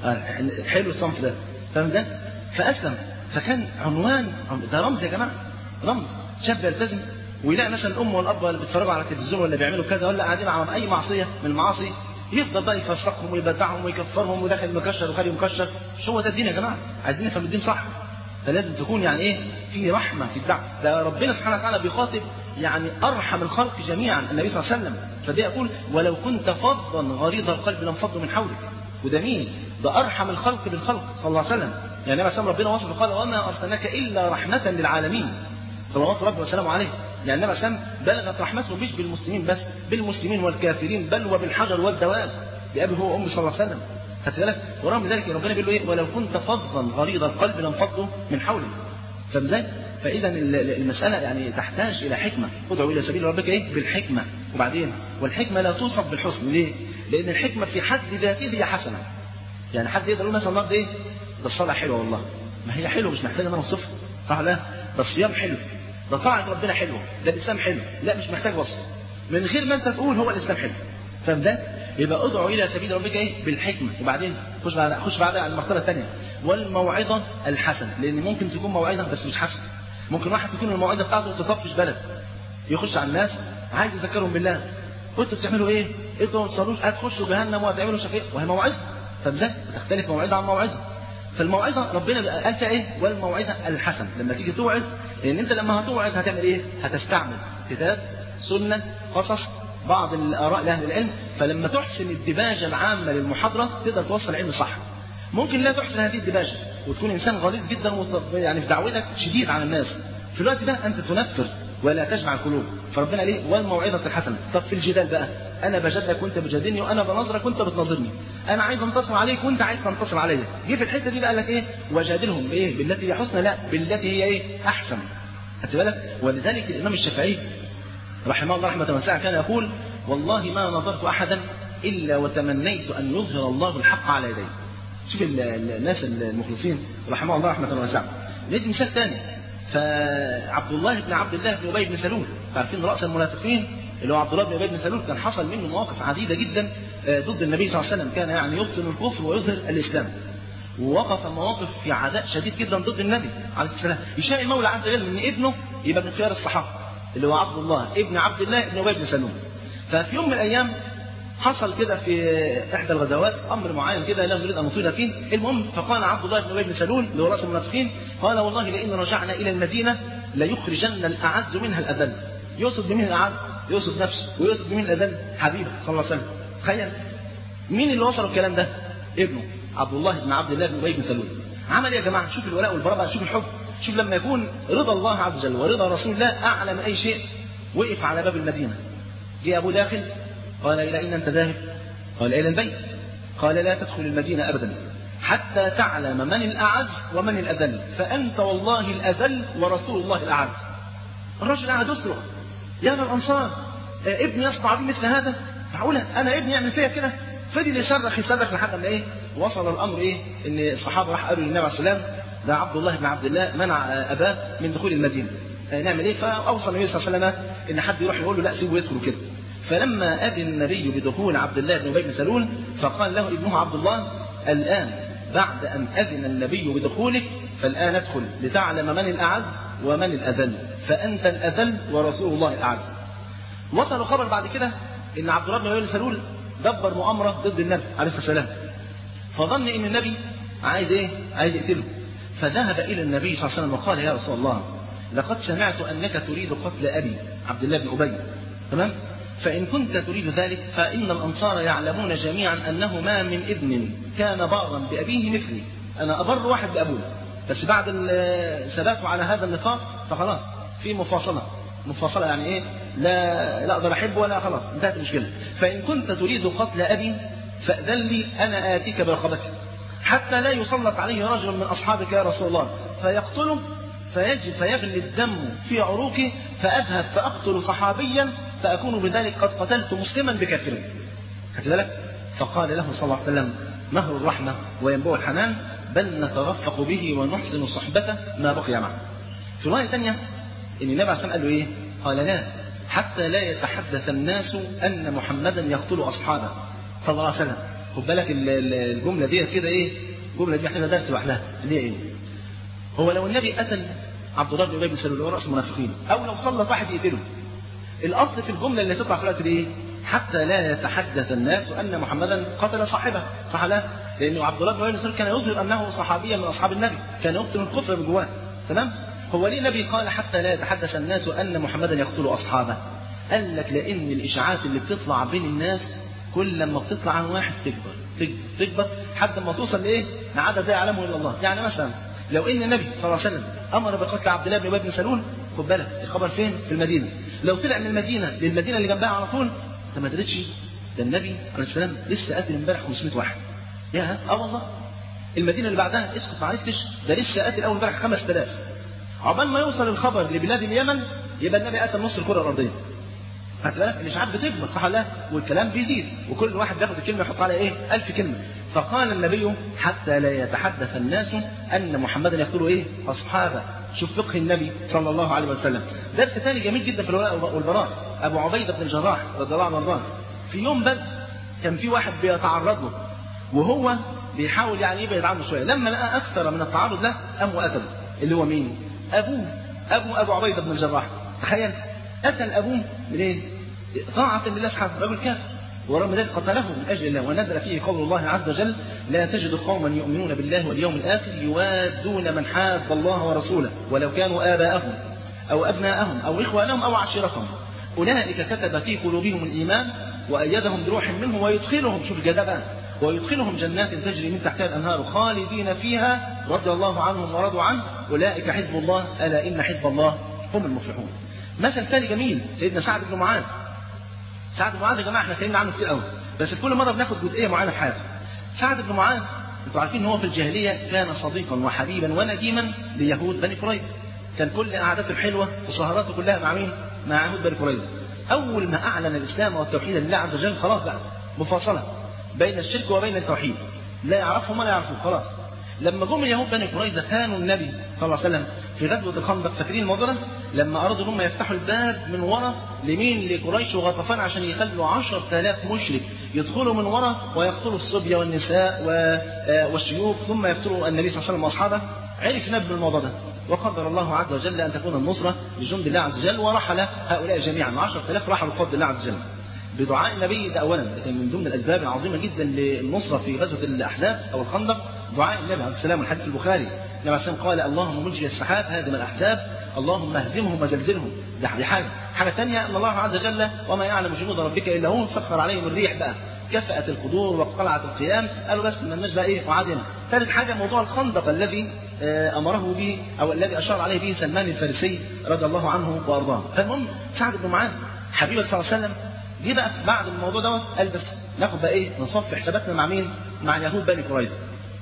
حلو الصنف ده فاهم ازاي؟ فاسلم فكان عنوان ده رمز يا جماعه رمز شاب يلتزم ويلاقي مثلا الام والاب اللي بيتفرجوا على التلفزيون ولا بيعملوا كذا ولا قاعدين على اي معصيه من المعاصي يفضل بقى يفسقهم ويبدعهم ويكفرهم وداخل مكشر وخارج مكشر مش هو ده الدين يا جماعه عايزين نفهم الدين صح فلازم تكون يعني ايه في رحمه في الدعوه ده ربنا سبحانه وتعالى بيخاطب يعني ارحم الخلق جميعا النبي صلى الله عليه وسلم فده يقول ولو كنت فظا غليظ القلب لانفضوا من حولك وده مين؟ ده ارحم الخلق بالخلق صلى الله عليه وسلم يعني النبي صلى ربنا وصفه قال وما ارسلناك الا رحمه للعالمين صلوات ربي وسلامه عليه يعني النبي صلى بلغت رحمته مش بالمسلمين بس بالمسلمين والكافرين بل وبالحجر والدواب بأبي هو وأمي صلى الله عليه وسلم خدت بالك ورغم ذلك ربنا بيقول له ايه ولو كنت فظا غليظ القلب لانفضوا من حولك فاهم ازاي؟ فاذا المساله يعني تحتاج الى حكمه ادعو الى سبيل ربك ايه بالحكمه وبعدين والحكمه لا توصف بالحسن ليه؟ لان الحكمه في حد ذاته هي حسنه يعني حد يقدر يقول مثلا النهارده ايه؟ ده الصلاه حلوه والله ما هي حلوه مش محتاج ان انا اوصفها صح لا؟ ده الصيام حلو ده طاعه ربنا حلوه ده الاسلام حلو لا مش محتاج وصف من غير ما انت تقول هو الاسلام حلو فاهم ازاي؟ يبقى ادعو الى سبيل ربك ايه؟ بالحكمه وبعدين خش بعد خش بعدها على المرتبه الثانيه والموعظه الحسنه لان ممكن تكون موعظه بس مش حسنه ممكن واحد تكون الموعظه بتاعته تطفش بلد يخش على الناس عايز يذكرهم بالله وانتوا بتعملوا ايه؟ انتوا ما تصلوش هتخشوا جهنم وهتعملوا شفيع وهي موعظه فازاي؟ بتختلف موعظه عن موعظه فالموعظه ربنا قال فيها ايه؟ والموعظه الحسنه لما تيجي توعظ لان انت لما هتوعظ هتعمل ايه؟ هتستعمل كتاب سنه قصص بعض الاراء لاهل العلم فلما تحسن الدباجه العامه للمحاضره تقدر توصل العلم صح ممكن لا تحسن هذه الدباجه وتكون انسان غليظ جدا يعني في دعوتك شديد على الناس في الوقت ده انت تنفر ولا تجمع القلوب فربنا ليه والموعظه الحسنه طب في الجدال بقى انا بجادلك وانت بتجادلني وانا بنظرك وانت بتناظرني انا عايز انتصر عليك وانت عايز تنتصر عليا جه في الحته دي بقى قال لك ايه وجادلهم بايه بالتي هي حسنى لا بالتي هي ايه احسن خدت بالك ولذلك الامام الشافعي رحمه الله رحمه واسعه كان يقول والله ما نظرت احدا الا وتمنيت ان يظهر الله الحق على يديه شوف ال- ال- الناس المخلصين رحمه الله رحمه واسعه ندي مثال ثاني فعبد الله بن عبد الله بن ابي بن سلول عارفين راس المنافقين اللي هو عبد الله بن ابي بن سلول كان حصل منه مواقف عديده جدا آه، ضد النبي صلى الله عليه وسلم كان يعني يبطن الكفر ويظهر الاسلام ووقف مواقف في عداء شديد جدا ضد النبي عليه السلام يشاء المولى عز وجل ان ابنه يبقى من خيار الصحابه اللي هو عبد الله ابن عبد الله ابن ابي بن سلول ففي يوم من الايام حصل كده في احدى الغزوات امر معين كده لا نريد ان نطيل فيه المهم فقال عبد الله بن ابي بن سلول اللي هو راس المنافقين قال والله لئن رجعنا الى المدينه ليخرجن الاعز منها الاذل يقصد بمين الاعز يقصد نفسه ويقصد بمين الاذل حبيبه صلى الله عليه وسلم تخيل مين اللي وصل الكلام ده ابنه عبد الله بن عبد الله بن ابي بن سلول عمل ايه يا جماعه شوف الولاء والبراء بقى، شوف الحب شوف لما يكون رضا الله عز وجل ورضا رسول الله اعلى من اي شيء وقف على باب المدينه جه ابو داخل قال الى اين انت ذاهب قال الى البيت قال لا تدخل المدينه ابدا حتى تعلم من الاعز ومن الاذل فانت والله الاذل ورسول الله الاعز الرجل قاعد يصرخ يا ابن الانصار آه، ابني يصنع بي مثل هذا معقوله انا ابني يعمل فيا كده فضل يصرخ يصرخ لحد ما ايه وصل الامر ايه ان الصحابه راح قالوا للنبي عليه السلام ده عبد الله بن عبد الله منع آه، اباه من دخول المدينه آه، نعمل ايه فاوصى النبي صلى الله عليه وسلم ان حد يروح يقول له لا سيبه يدخل كده فلما أذن النبي بدخول عبد الله بن أبي بن سلول فقال له ابنه عبد الله الآن بعد أن أذن النبي بدخولك فالآن ادخل لتعلم من الأعز ومن الأذل فأنت الأذل ورسول الله الأعز وصل خبر بعد كده ان عبد الله بن ابي بن سلول دبر مؤامره ضد النبي عليه الصلاه والسلام فظن ان النبي عايز ايه عايز يقتله فذهب الى النبي صلى الله عليه وسلم وقال يا رسول الله لقد سمعت انك تريد قتل ابي عبد الله بن ابي تمام فان كنت تريد ذلك فان الانصار يعلمون جميعا انه ما من ابن كان بارا بابيه مثلي انا ابر واحد بابوه بس بعد ال- ثباته على هذا النفاق فخلاص في مفاصله مفاصله يعني ايه لا لا اقدر احبه ولا خلاص انتهت المشكله فان كنت تريد قتل ابي فاذن لي انا اتيك برقبته حتى لا يسلط عليه رجل من اصحابك يا رسول الله فيقتله فيجب فيغلي الدم في عروقه فاذهب فاقتل صحابيا فاكون بذلك قد قتلت مسلما بكافر خدت بالك فقال له صلى الله عليه وسلم مهر الرحمه وينبوع الحنان بل نترفق به ونحسن صحبته ما بقي معه في روايه ثانيه ان النبي عليه الصلاه والسلام قال له ايه؟ قال لا حتى لا يتحدث الناس ان محمدا يقتل اصحابه صلى الله عليه وسلم خد بالك ال- ال- الجمله ديت كده ايه؟ الجمله دي محتاجه درس لوحدها اللي هي ايه؟ هو لو النبي قتل عبد الله بن ابي بن سلول اللي هو راس المنافقين او لو سلط واحد يقتله الاصل في الجمله اللي تطلع في الوقت دي ايه؟ حتى لا يتحدث الناس ان محمدا قتل صاحبه صح لا؟ لانه عبد الله بن ابي بن سلول كان يظهر انه صحابيا من اصحاب النبي كان يقتل الكفر من جواه تمام؟ هو ليه النبي قال حتى لا يتحدث الناس ان محمدا يقتل اصحابه؟ قال لك لان الاشاعات اللي بتطلع بين الناس كل لما بتطلع عن واحد تكبر تكبر تكبر لحد ما توصل لايه؟ لعدد لا يعلمه الا الله، يعني مثلا لو ان النبي صلى الله عليه وسلم امر بقتل عبد الله بن ابي بن سلول خد بالك الخبر فين؟ في المدينه. لو طلع من المدينه للمدينه اللي جنبها على طول انت ما دريتش ده النبي عليه السلام لسه قاتل امبارح 500 واحد. يا اه والله المدينه اللي بعدها اسكت ما عرفتش ده لسه قاتل اول امبارح 5000 عقبال ما يوصل الخبر لبلاد اليمن يبقى النبي قتل نص الكره الارضيه. خدت بالك الاشاعات بتكبر صح ولا لا والكلام بيزيد وكل واحد بياخد الكلمه يحط عليها ايه ألف كلمه فقال النبي حتى لا يتحدث الناس ان محمدا يقتل ايه اصحابه شوف فقه النبي صلى الله عليه وسلم درس ثاني جميل جدا في الولاء والبراء ابو عبيده بن الجراح رضي الله عنه وارضاه في يوم بدر كان في واحد بيتعرض له وهو بيحاول يعني يبعد عنه شويه لما لقى اكثر من التعرض له قام وقتله اللي هو مين ابوه ابو ابو عبيده بن الجراح تخيل قتل ابوه منين طاعة لله سبحانه رجل كافر ورغم ذلك قتله من أجل الله ونزل فيه قول الله عز وجل لا تجد قوما يؤمنون بالله واليوم الآخر يوادون من حاد الله ورسوله ولو كانوا آباءهم أو أبناءهم أو إخوانهم أو عشيرتهم أولئك كتب في قلوبهم الإيمان وأيدهم بروح منه ويدخلهم شوف الجزاء بقى ويدخلهم جنات تجري من تحتها الأنهار خالدين فيها رضي الله عنهم ورضوا عنه أولئك حزب الله ألا إن حزب الله هم المفلحون مثل ثاني جميل سيدنا سعد بن معاذ سعد بن معاذ يا جماعه احنا اتكلمنا عنه كتير قوي بس في كل مره بناخد جزئيه معينه في حياته سعد بن معاذ انتوا عارفين ان هو في الجاهليه كان صديقا وحبيبا ونديما ليهود بني قريظه كان كل قعداته الحلوه وسهراته كلها مع مين؟ مع يهود بني قريظه اول ما اعلن الاسلام والتوحيد لله عز وجل خلاص بقى مفاصله بين الشرك وبين التوحيد لا يعرفهم ولا يعرفوه خلاص لما جم اليهود بني قريظه كانوا النبي صلى الله عليه وسلم في غزوه الخندق فاكرين الموضوع ده؟ لما ارادوا ان هم يفتحوا الباب من ورا لمين لقريش وغطفان عشان يخلوا 10000 مشرك يدخلوا من ورا ويقتلوا الصبيه والنساء والشيوخ ثم يقتلوا النبي صلى الله عليه وسلم واصحابه عرف نبي الموضوع ده وقدر الله عز وجل ان تكون النصره لجند الله عز وجل ورحل هؤلاء جميعا 10000 رحلوا بفضل الله عز وجل بدعاء النبي ده اولا لكن من ضمن الاسباب العظيمه جدا للنصره في غزوه الاحزاب او الخندق دعاء النبي عليه السلام الحديث في البخاري النبي عليه السلام قال اللهم مجري السحاب هازم الاحزاب اللهم اهزمهم وزلزلهم ده دي حاجه حاجه ثانيه ان الله عز وجل وما يعلم جنود ربك الا هو سخر عليهم الريح بقى كفأت القدور وقلعت القيام قالوا بس ما لناش بقى ايه وعدنا ثالث حاجه موضوع الخندق الذي امره به او الذي اشار عليه به سلمان الفارسي رضي الله عنه وارضاه فالمهم سعد بن معاذ حبيبه صلى الله عليه وسلم جه بقى بعد الموضوع دوت قال بس ناخد بقى ايه نصفي حساباتنا مع مين؟ مع اليهود بني قريظه.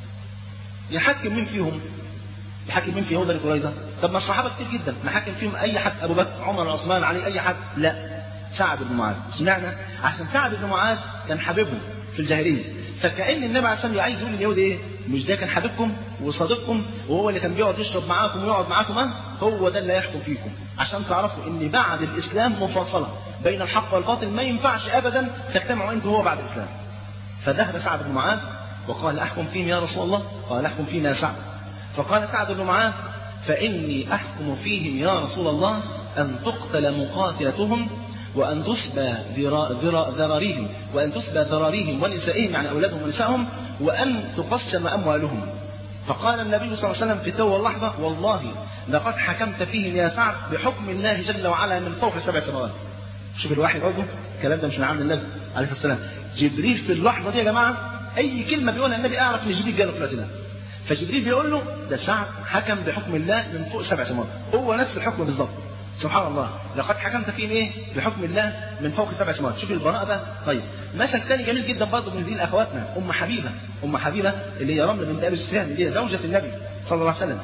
يحكم مين فيهم؟ يحكم مين في يهود بني قريظه؟ طب ما الصحابه كتير جدا نحكم فيهم اي حد ابو بكر عمر عثمان علي اي حد لا سعد بن معاذ سمعنا عشان سعد بن معاذ كان حبيبهم في الجاهليه فكأن النبي عليه الصلاه عايز يقول لليهود ايه؟ مش ده كان حبيبكم وصديقكم وهو اللي كان بيقعد يشرب معاكم ويقعد معاكم اه هو ده اللي هيحكم فيكم عشان تعرفوا ان بعد الاسلام مفاصله بين الحق والباطل ما ينفعش ابدا تجتمعوا انت وهو بعد الاسلام فذهب سعد بن معاذ وقال احكم فيهم يا رسول الله قال احكم فيهم يا سعد فقال سعد بن معاذ فاني احكم فيهم يا رسول الله ان تقتل مقاتلتهم وأن تسبى ذراريهم وأن تسبى ذراريهم ونسائهم يعني أولادهم ونسائهم وأن تقسم أموالهم فقال النبي صلى الله عليه وسلم في تو اللحظة والله لقد حكمت فيهم يا سعد بحكم الله جل وعلا من فوق سبع سماوات شوف الواحد برضه الكلام ده مش من عند النبي عليه الصلاة والسلام جبريل في اللحظة دي يا جماعة أي كلمة بيقولها النبي أعرف إن جبريل جاله في الوقت ده فجبريل بيقول له ده سعد حكم بحكم الله من فوق سبع سماوات هو نفس الحكم بالظبط سبحان الله لقد حكمت فيهم ايه بحكم الله من فوق سبع سماوات شوف البراءه بقى طيب مثل ثاني جميل جدا برضه من دين اخواتنا ام حبيبه ام حبيبه اللي هي رمله بنت ابي سفيان اللي هي زوجه النبي صلى الله عليه وسلم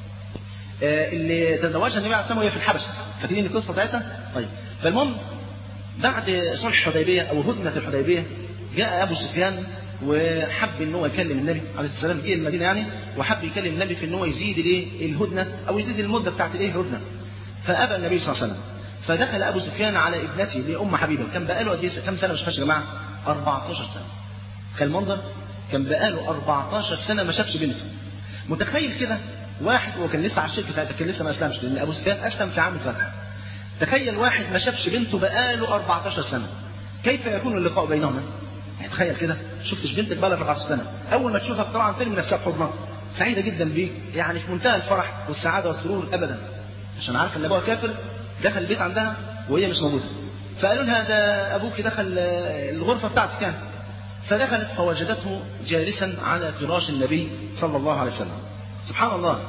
آه اللي تزوجها النبي عليه الصلاه والسلام وهي في الحبشه فاكرين القصه بتاعتها طيب فالمهم بعد صلح الحديبيه او هدنه الحديبيه جاء ابو سفيان وحب ان هو يكلم النبي عليه الصلاه والسلام جه المدينه يعني وحب يكلم النبي في ان هو يزيد الايه الهدنه او يزيد المده بتاعت الايه الهدنه فابى النبي صلى الله عليه وسلم فدخل ابو سفيان على ابنته اللي ام حبيبه كان بقاله قد ايه كام سنه مش فاكر يا جماعه 14 سنه كان المنظر كان بقاله 14 سنه ما شافش بنته متخيل كده واحد هو كان لسه على الشرك ساعتها كان لسه ما اسلمش لان ابو سفيان اسلم في عام الفتح تخيل واحد ما شافش بنته بقاله 14 سنه كيف يكون اللقاء بينهما يعني تخيل كده شفتش بنتك بقى 14 سنه اول ما تشوفها طبعا ترمي نفسها في حضنها سعيده جدا بيك يعني في منتهى الفرح والسعاده والسرور ابدا عشان عارفه ان ابوها كافر دخل البيت عندها وهي مش موجوده فقالوا لها ده ابوك دخل الغرفه بتاعتك كان فدخلت فوجدته جالسا على فراش النبي صلى الله عليه وسلم سبحان الله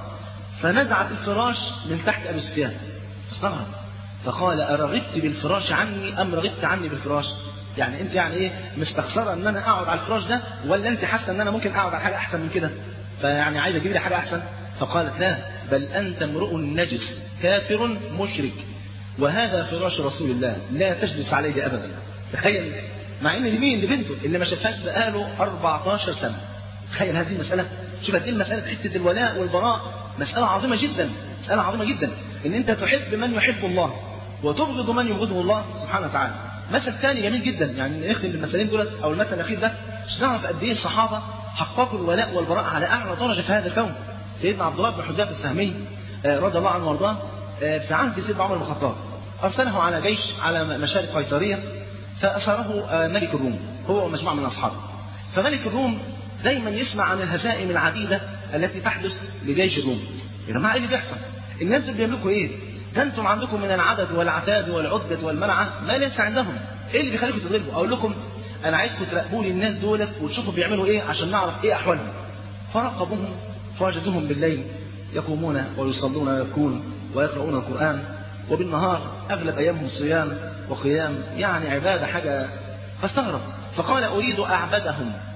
فنزعت الفراش من تحت ابي سفيان فاستغرب فقال ارغبت بالفراش عني ام رغبت عني بالفراش يعني انت يعني ايه مستخسره ان انا اقعد على الفراش ده ولا انت حاسه ان انا ممكن اقعد على حاجه احسن من كده فيعني عايزه تجيب لي حاجه احسن فقالت لا بل أنت امرؤ نجس كافر مشرك وهذا فراش رسول الله لا تجلس عليه أبدا تخيل مع ان لمين لبنته اللي ما شافهاش بقاله 14 سنه تخيل هذه المساله شوف قد ايه المساله حته الولاء والبراء مساله عظيمه جدا مساله عظيمه جدا ان انت تحب من يحب الله وتبغض من يبغضه الله سبحانه وتعالى مثل ثاني جميل جدا يعني نختم بالمثلين دولت او المثل الاخير ده عشان نعرف قد ايه الصحابه حققوا الولاء والبراء على اعلى درجه في هذا الكون سيدنا عبد الله بن حذافه السهمي رضي الله عنه وارضاه في عهد سيدنا عمر بن الخطاب ارسله على جيش على مشارق قيصريه فاسره ملك الروم هو ومجموعه من اصحابه فملك الروم دايما يسمع عن الهزائم العديده التي تحدث لجيش الروم يا جماعه ايه اللي بيحصل الناس دول بيملكوا ايه ده انتم عندكم من العدد والعتاد والعده والمنعه ما ليس عندهم ايه اللي بيخليكم تغلبوا اقول لكم انا عايزكم تراقبوا لي الناس دولت وتشوفوا بيعملوا ايه عشان نعرف ايه احوالهم فرقبوهم فوجدوهم بالليل يقومون ويصلون ويبكون ويقرؤون القرآن وبالنهار أغلب أيامهم صيام وقيام يعني عبادة حاجة فاستغرب فقال أريد أعبدهم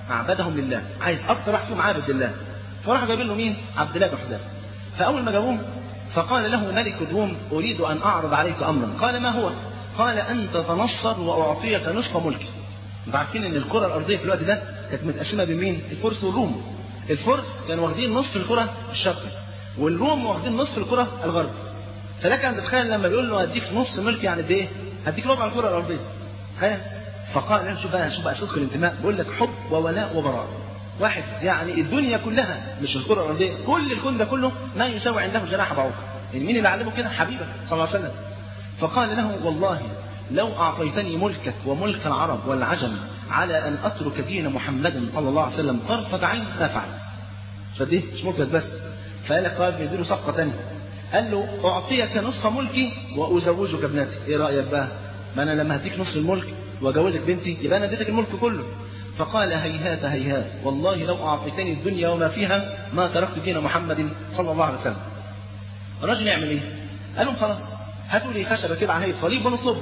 اعبدهم لله عايز اكتر واحد فيهم عابد لله فراح جايبين له مين عبد الله بن حذافه فاول ما جابوه فقال له ملك الروم اريد ان اعرض عليك امرا قال ما هو قال ان تتنصر واعطيك نصف ملكي انتوا عارفين ان الكره الارضيه في الوقت ده كانت متقسمه بين مين الفرس والروم الفرس كانوا واخدين نصف الكره الشرقي والروم واخدين نصف الكره الغربي فلك ان تتخيل لما بيقول له هديك نص ملك يعني قد ايه؟ هديك ربع الكره الارضيه تخيل فقال له شوف بقى شوف بقى صدق الانتماء بيقول لك حب وولاء وبراء واحد يعني الدنيا كلها مش الكره الارضيه كل الكون ده كله ما يساوي عنده جناح بعوضه يعني مين اللي علمه كده حبيبك صلى الله عليه وسلم فقال له والله لو اعطيتني ملكك وملك العرب والعجم على ان اترك دين محمد صلى الله عليه وسلم طرفه عين ما فعلت فدي مش ملكك بس فقال لك طيب بيديله صفقه ثانيه قال له اعطيك نصف ملكي وازوجك ابنتي ايه رايك بقى ما انا لما هديك نصف الملك واجوزك بنتي يبقى انا اديتك الملك كله فقال هيهات هيهات والله لو اعطيتني الدنيا وما فيها ما تركت دين محمد صلى الله عليه وسلم الرجل يعمل ايه قال لهم خلاص هاتوا لي خشبه كده عليه صليب ونصلبه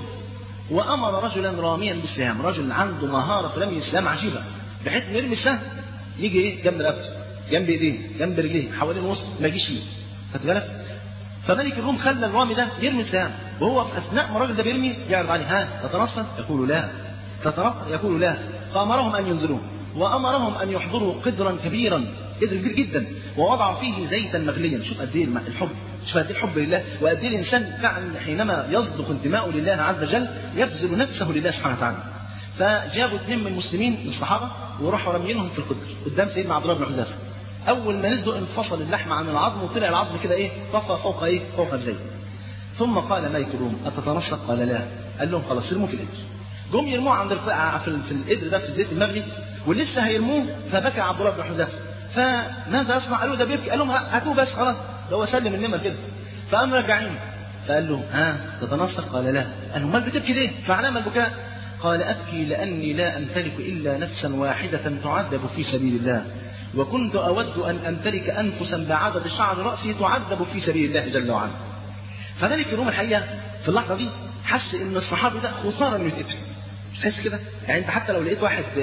وامر رجلا راميا بالسهام رجل عنده مهاره في رمي السهام عجيبه بحيث انه يرمي السهم يجي ايه جنب رقبته جنب ايديه جنب رجليه حوالين وسط ما يجيش فيه خدت بالك فملك الروم خلى الرامي ده يرمي السهام وهو في اثناء ما الراجل ده بيرمي يعرض عليه ها تتنصر يقول لا تتنصر يقول لا فامرهم ان ينزلوه وامرهم ان يحضروا قدرا كبيرا قدر كبير جدا ووضعوا فيه زيتا مغليا شوف قد ايه الحب شوف قد ايه الحب لله وقد ايه الانسان فعلا حينما يصدق انتماؤه لله عز وجل يبذل نفسه لله سبحانه وتعالى فجابوا اثنين من المسلمين من الصحابه وراحوا رامينهم في القدر قدام سيدنا عبد الله بن حذافه اول ما نزلوا انفصل اللحم عن العظم وطلع العظم كده ايه طفى فوق ايه فوق الزيت ثم قال ملك الروم اتتنصق قال لا قال لهم خلاص ارموا في القدر جم يرموه عند القاع في, في القدر ده في الزيت المغلي ولسه هيرموه فبكى عبد الله بن حذافه فماذا يصنع؟ قالوا ده بيبكي قال لهم هاتوه بس خلاص ده هو سلم النمر كده فقام راجعين فقال له ها تتنصر قال لا قال له امال بتبكي ليه؟ فعلام البكاء قال ابكي لاني لا امتلك الا نفسا واحده تعذب في سبيل الله وكنت اود ان امتلك انفسا بعدد شعر راسي تعذب في سبيل الله جل وعلا فملك الروم الحقيقه في اللحظه دي حس ان الصحابي ده خساره انه يتقتل تحس كده يعني انت حتى لو لقيت واحد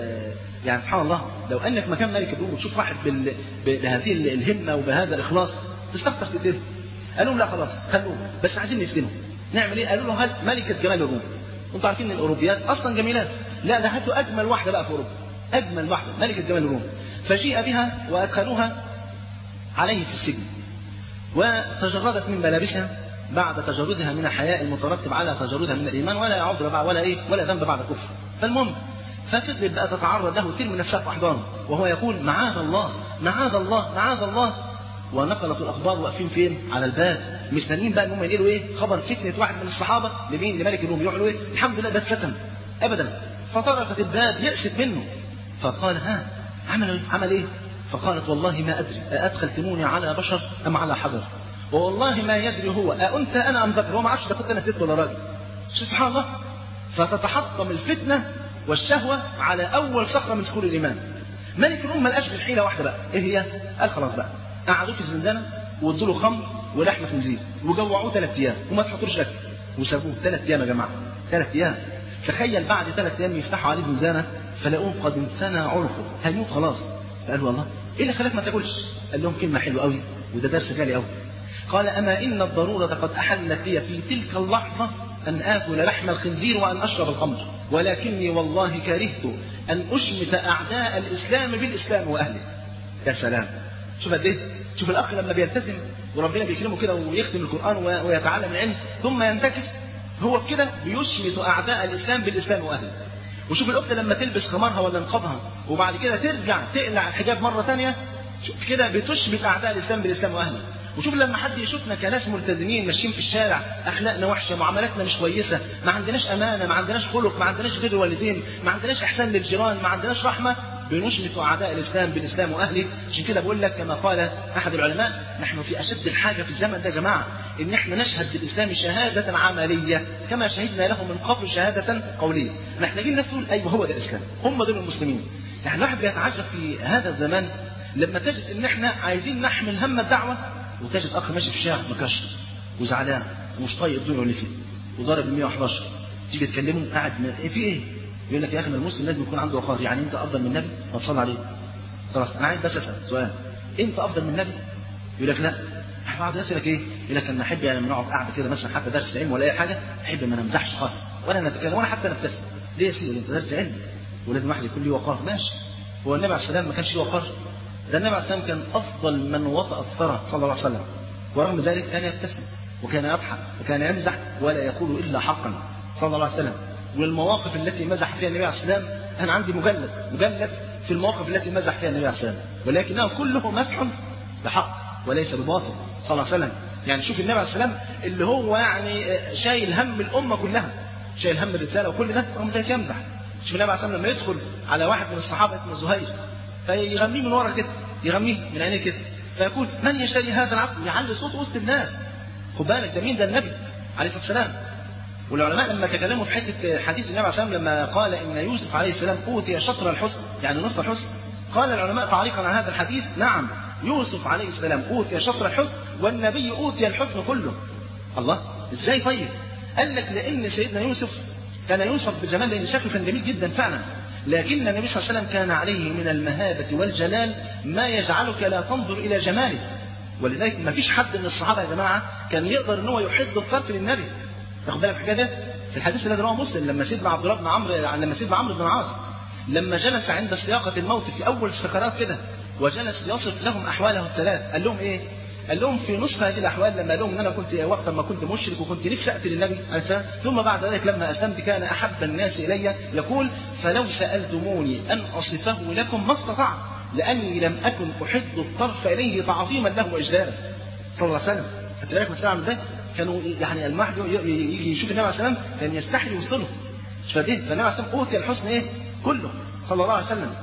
يعني سبحان الله لو انك مكان ملك الروم وتشوف واحد بال... بهذه الهمه وبهذا الاخلاص تستخسر تقتله قال لهم لا خلاص خلوه بس عايزين نسجنه نعمل ايه قالوا له هات ملكه جمال الروم انتوا عارفين ان الاوروبيات اصلا جميلات لا ده هاتوا اجمل واحده بقى في اوروبا اجمل واحده ملكه جمال الروم فجيء بها وادخلوها عليه في السجن وتجردت من ملابسها بعد تجردها من الحياء المترتب على تجردها من الايمان ولا عذر بعد ولا ايه ولا ذنب بعد كفر فالمهم ففضلت بقى تتعرض له ترمي نفسها في احضانه وهو يقول معاذ الله معاذ الله معاذ الله ونقلت الاخبار واقفين فين؟ على الباب مستنيين بقى ان هم ينقلوا ايه؟ خبر فتنه واحد من الصحابه لمين؟ لملك الروم يروحوا ايه؟ الحمد لله ده اتفتن ابدا فطرقت الباب يأست منه فقال ها عمل ايه؟ عمل ايه؟ فقالت والله ما ادري أأدخلتموني على بشر ام على حجر؟ والله ما يدري هو أأنثى انا ام ذكر؟ هو ما عرفش اذا كنت انا ست ولا راجل. شو سبحان الله؟ فتتحطم الفتنه والشهوه على اول صخره من صخور الايمان. ملك الروم ما لقاش غير حيله واحده بقى، ايه هي؟ قال خلاص بقى قعدوه في الزنزانه وادوا له خمر ولحم خنزير وجوعوه ثلاث ايام وما تحطوش اكل وسابوه ثلاث ايام يا جماعه ثلاث ايام تخيل بعد ثلاث ايام يفتحوا عليه زنزانه فلاقوه قد انثنى عنقه هيموت خلاص فقالوا والله ايه اللي خلاك ما تاكلش؟ قال لهم كلمه حلوه قوي وده درس غالي قوي قال اما ان الضروره قد احلت لي في تلك اللحظه ان اكل لحم الخنزير وان اشرب الخمر ولكني والله كرهت ان اشمت اعداء الاسلام بالاسلام واهله يا سلام شوف قد ايه شوف الاخ لما بيلتزم وربنا بيكرمه كده ويختم القران ويتعلم العلم ثم ينتكس هو بكده بيشمت اعداء الاسلام بالاسلام واهله وشوف الاخت لما تلبس خمارها ولا نقابها وبعد كده ترجع تقلع الحجاب مره ثانيه كده بتشمت اعداء الاسلام بالاسلام واهله وشوف لما حد يشوفنا كناس ملتزمين ماشيين في الشارع اخلاقنا وحشه معاملاتنا مش كويسه ما عندناش امانه ما عندناش خلق ما عندناش بر والدين ما عندناش احسان للجيران ما عندناش رحمه بنشمت اعداء الاسلام بالاسلام واهله عشان كده بقول لك كما قال احد العلماء نحن في اشد الحاجه في الزمن ده يا جماعه ان احنا نشهد بالاسلام شهاده عمليه كما شهدنا له من قبل شهاده قوليه محتاجين الناس تقول ايوه هو ده الاسلام هم دول المسلمين يعني الواحد بيتعجب في هذا الزمان لما تجد ان احنا عايزين نحمل هم الدعوه وتجد اخ ماشي في الشارع مكشر وزعلان ومش طايق الدنيا اللي فيه وضارب ال 111 تيجي تكلمه قاعد م... إيه في ايه؟ يقول لك يا اخي ما المسلم لازم يكون عنده وقار يعني انت افضل من النبي ما تصلي عليه خلاص انا عايز بس اسال سؤال انت افضل من النبي يقول لك لا بعض الناس يقول لك ايه يقول لك انا احب يعني لما نقعد قاعده كده مثلا حتى درس علم ولا اي حاجه احب ما نمزحش خالص ولا نتكلم ولا حتى نبتسم ليه يا سيدي انت درس علم ولازم واحد يكون له وقار ماشي هو النبي عليه السلام ما كانش له وقار ده النبي عليه السلام كان افضل من وطأ الثرى صلى الله عليه وسلم ورغم ذلك كان يبتسم وكان يضحك وكان يمزح ولا يقول الا حقا صلى الله عليه وسلم والمواقف التي مزح فيها النبي عليه السلام انا عندي مجلد مجلد في المواقف التي مزح فيها النبي عليه السلام ولكنه كله مسح بحق وليس بباطل صلى الله عليه وسلم يعني شوف النبي عليه السلام اللي هو يعني شايل هم الامه كلها شايل هم الرساله وكل ده رغم ذلك يمزح شوف النبي عليه السلام لما يدخل على واحد من الصحابه اسمه زهير فيغميه من ورا كده يغميه من عينيه كده فيقول من يشتري هذا العبد يعلي صوته وسط الناس خد بالك ده مين ده النبي عليه الصلاه والسلام والعلماء لما تكلموا في حته حديث النبي عليه الصلاه والسلام لما قال ان يوسف عليه السلام اوتي شطر الحسن يعني نصف الحسن قال العلماء تعليقا على هذا الحديث نعم يوسف عليه السلام اوتي شطر الحسن والنبي اوتي الحسن كله الله ازاي طيب قال لك لان سيدنا يوسف كان يوصف بجمال لان شكله كان جميل جدا فعلا لكن النبي صلى الله عليه وسلم كان عليه من المهابة والجلال ما يجعلك لا تنظر إلى جماله ولذلك ما فيش حد من الصحابة يا جماعة كان يقدر ان هو يحد الطرف للنبي تاخد بالك الحكايه ده في الحديث الذي رواه مسلم لما سيدنا عبد الله بن عمرو لما سيدنا عمرو بن العاص لما جلس عند سياقة الموت في أول السكرات كده وجلس يصف لهم أحواله الثلاث قال لهم إيه؟ قال لهم في نصف هذه الأحوال لما قال لهم إن أنا كنت وقت ما كنت مشرك وكنت نفسي أقتل النبي عليه السلام ثم بعد ذلك لما أسلمت كان أحب الناس إلي يقول فلو سألتموني أن أصفه لكم ما استطعت لأني لم أكن أحد الطرف إليه تعظيما له وإجلالا صلى الله عليه وسلم خدت بالك مسألة عامل إزاي؟ كانوا يعني الواحد يجي يشوف النبي عليه السلام كان يستحي يوصله مش فاهم فالنبي عليه السلام اوتي الحسن ايه؟ كله صلى الله عليه وسلم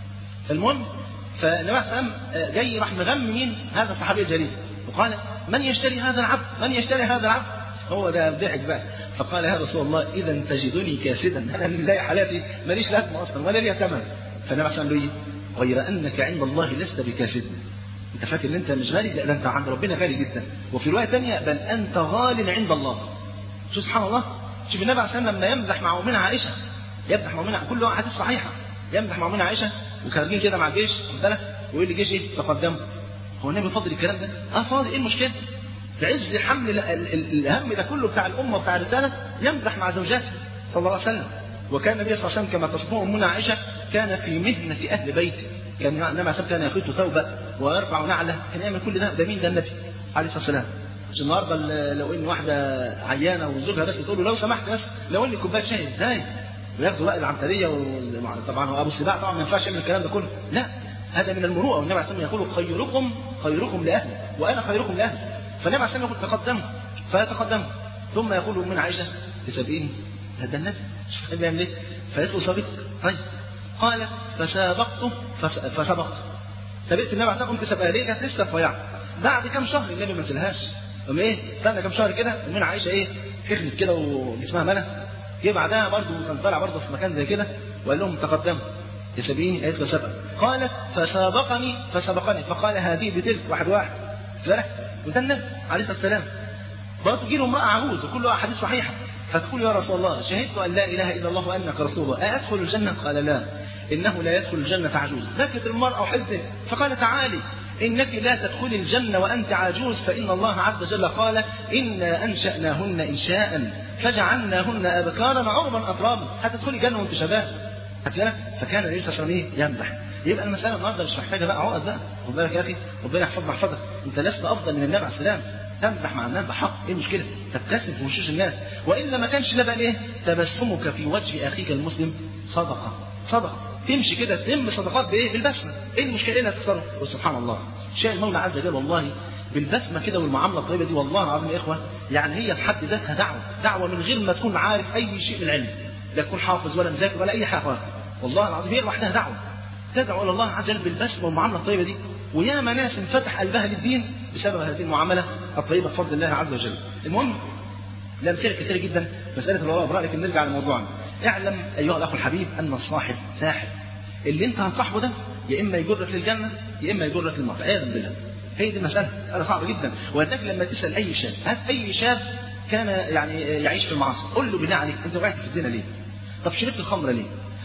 المهم فالنبي عليه السلام جاي راح مغمي مين؟ هذا الصحابي الجليل وقال من يشتري هذا العبد؟ من يشتري هذا العبد؟ هو ده ضحك بقى فقال يا رسول الله اذا تجدني كاسدا انا زي حالاتي ماليش لازمه اصلا ولا ليها ثمن فالنبي عليه السلام له ايه؟ غير انك عند الله لست بكاسد انت فاكر ان انت مش غالي لا ده انت عند ربنا غالي جدا وفي روايه ثانيه بل انت غال عند الله شوف سبحان الله شوف النبي عليه السلام لما يمزح مع امنا عائشه يمزح مع امنا كل احاديث صحيحه يمزح مع امنا عائشه وخارجين كده مع الجيش خد بالك ويقول لي جيش ايه تقدموا هو النبي فاضل الكلام ده اه فاضل ايه المشكله في عز حمل ال- ال- الهم ده كله بتاع الامه وبتاع الرساله يمزح مع زوجاته صلى الله عليه وسلم وكان النبي صلى الله عليه وسلم كما تصفه امنا عائشه كان في مهنه اهل بيته كان النبي عليه الصلاه كان يخيط ثوبه ويرفع نعله كان يعمل كل ده ده مين ده النبي عليه الصلاه والسلام مش النهارده ال- لو ان واحده عيانه وزوجها بس تقول له لو سمحت بس لو لي كوبايه شاي ازاي وياخدوا بقى العنتريه وز- طبعا هو ابو السباع طبعا ما ينفعش يعمل الكلام ده كله لا هذا من المروءه والنبي عليه الصلاه والسلام يقول خيركم خيركم لاهلي وانا خيركم لاهلي فالنبي عليه الصلاه والسلام يقول تقدموا فيتقدموا ثم يقول من عائشه تسابقيني لا ده النبي شوف النبي بيعمل ايه فيقول سابقت طيب قالت فسابقته فس- فسبقته سبقت النبي عليه الصلاه والسلام قمت سابقها ليه كانت لسه رفيعه بعد كام شهر النبي ما نزلهاش قام ايه استنى كام شهر كده ومن عائشه ايه تخنت كده وجسمها ملا جه بعدها برضه كان طالع برضه في مكان زي كده وقال لهم تقدموا تسابقيني قالت له سبق قالت فسابقني فسبقني فقال هذه بتلك واحد واحد زرع وده النبي عليه الصلاه والسلام برضه تجي له امراه عجوز وكلها احاديث صحيحه فتقول يا رسول الله شهدت ان لا اله الا الله وانك رسول الله أأدخل الجنه؟ قال لا انه لا يدخل الجنه عجوز بكت المراه وحزنت فقال تعالي انك لا تدخلي الجنه وانت عجوز فان الله عز وجل قال انا انشاناهن انشاء فجعلناهن ابكارا عربا اترابا هتدخلي الجنه وانت شباب خدت بالك؟ فكان النبي صلى الله عليه وسلم إيه؟ يمزح يبقى المساله النهارده مش محتاجه بقى عقد بقى خد بالك يا اخي ربنا يحفظنا يحفظك انت لست افضل من النبي عليه السلام تمزح مع الناس بحق ايه المشكله تبتسم في وشوش الناس والا ما كانش ده بقى ايه تبسمك في وجه اخيك المسلم صدقه صدقه تمشي كده تلم صدقات بايه بالبسمه ايه المشكله ايه اللي هتخسره وسبحان الله شاء المولى عز وجل والله بالبسمه كده والمعامله الطيبه دي والله العظيم يا اخوه يعني هي في حد ذاتها دعوه دعوه من غير ما تكون عارف اي شيء من العلم لا تكون حافظ ولا مذاكر ولا اي حاجه خالص والله العظيم هي لوحدها دعوه تدعو الى الله عز وجل بالبسمه والمعامله الطيبه دي وياما ناس انفتح قلبها للدين بسبب هذه المعامله الطيبه بفضل الله عز وجل المهم الامثله كثيره جدا مساله الولاء والبراء لكن نرجع لموضوعنا اعلم ايها الاخ الحبيب ان الصاحب ساحب اللي انت هتصاحبه ده يا اما يجرك للجنه يا اما يجرك للنار عياذا بالله هي دي المساله مساله صعبه جدا ولذلك لما تسال اي شاب هات اي شاب كان يعني يعيش في المعاصي قول له بالله عليك انت وقعت في الزنا ليه؟ طب شربت الخمره ليه؟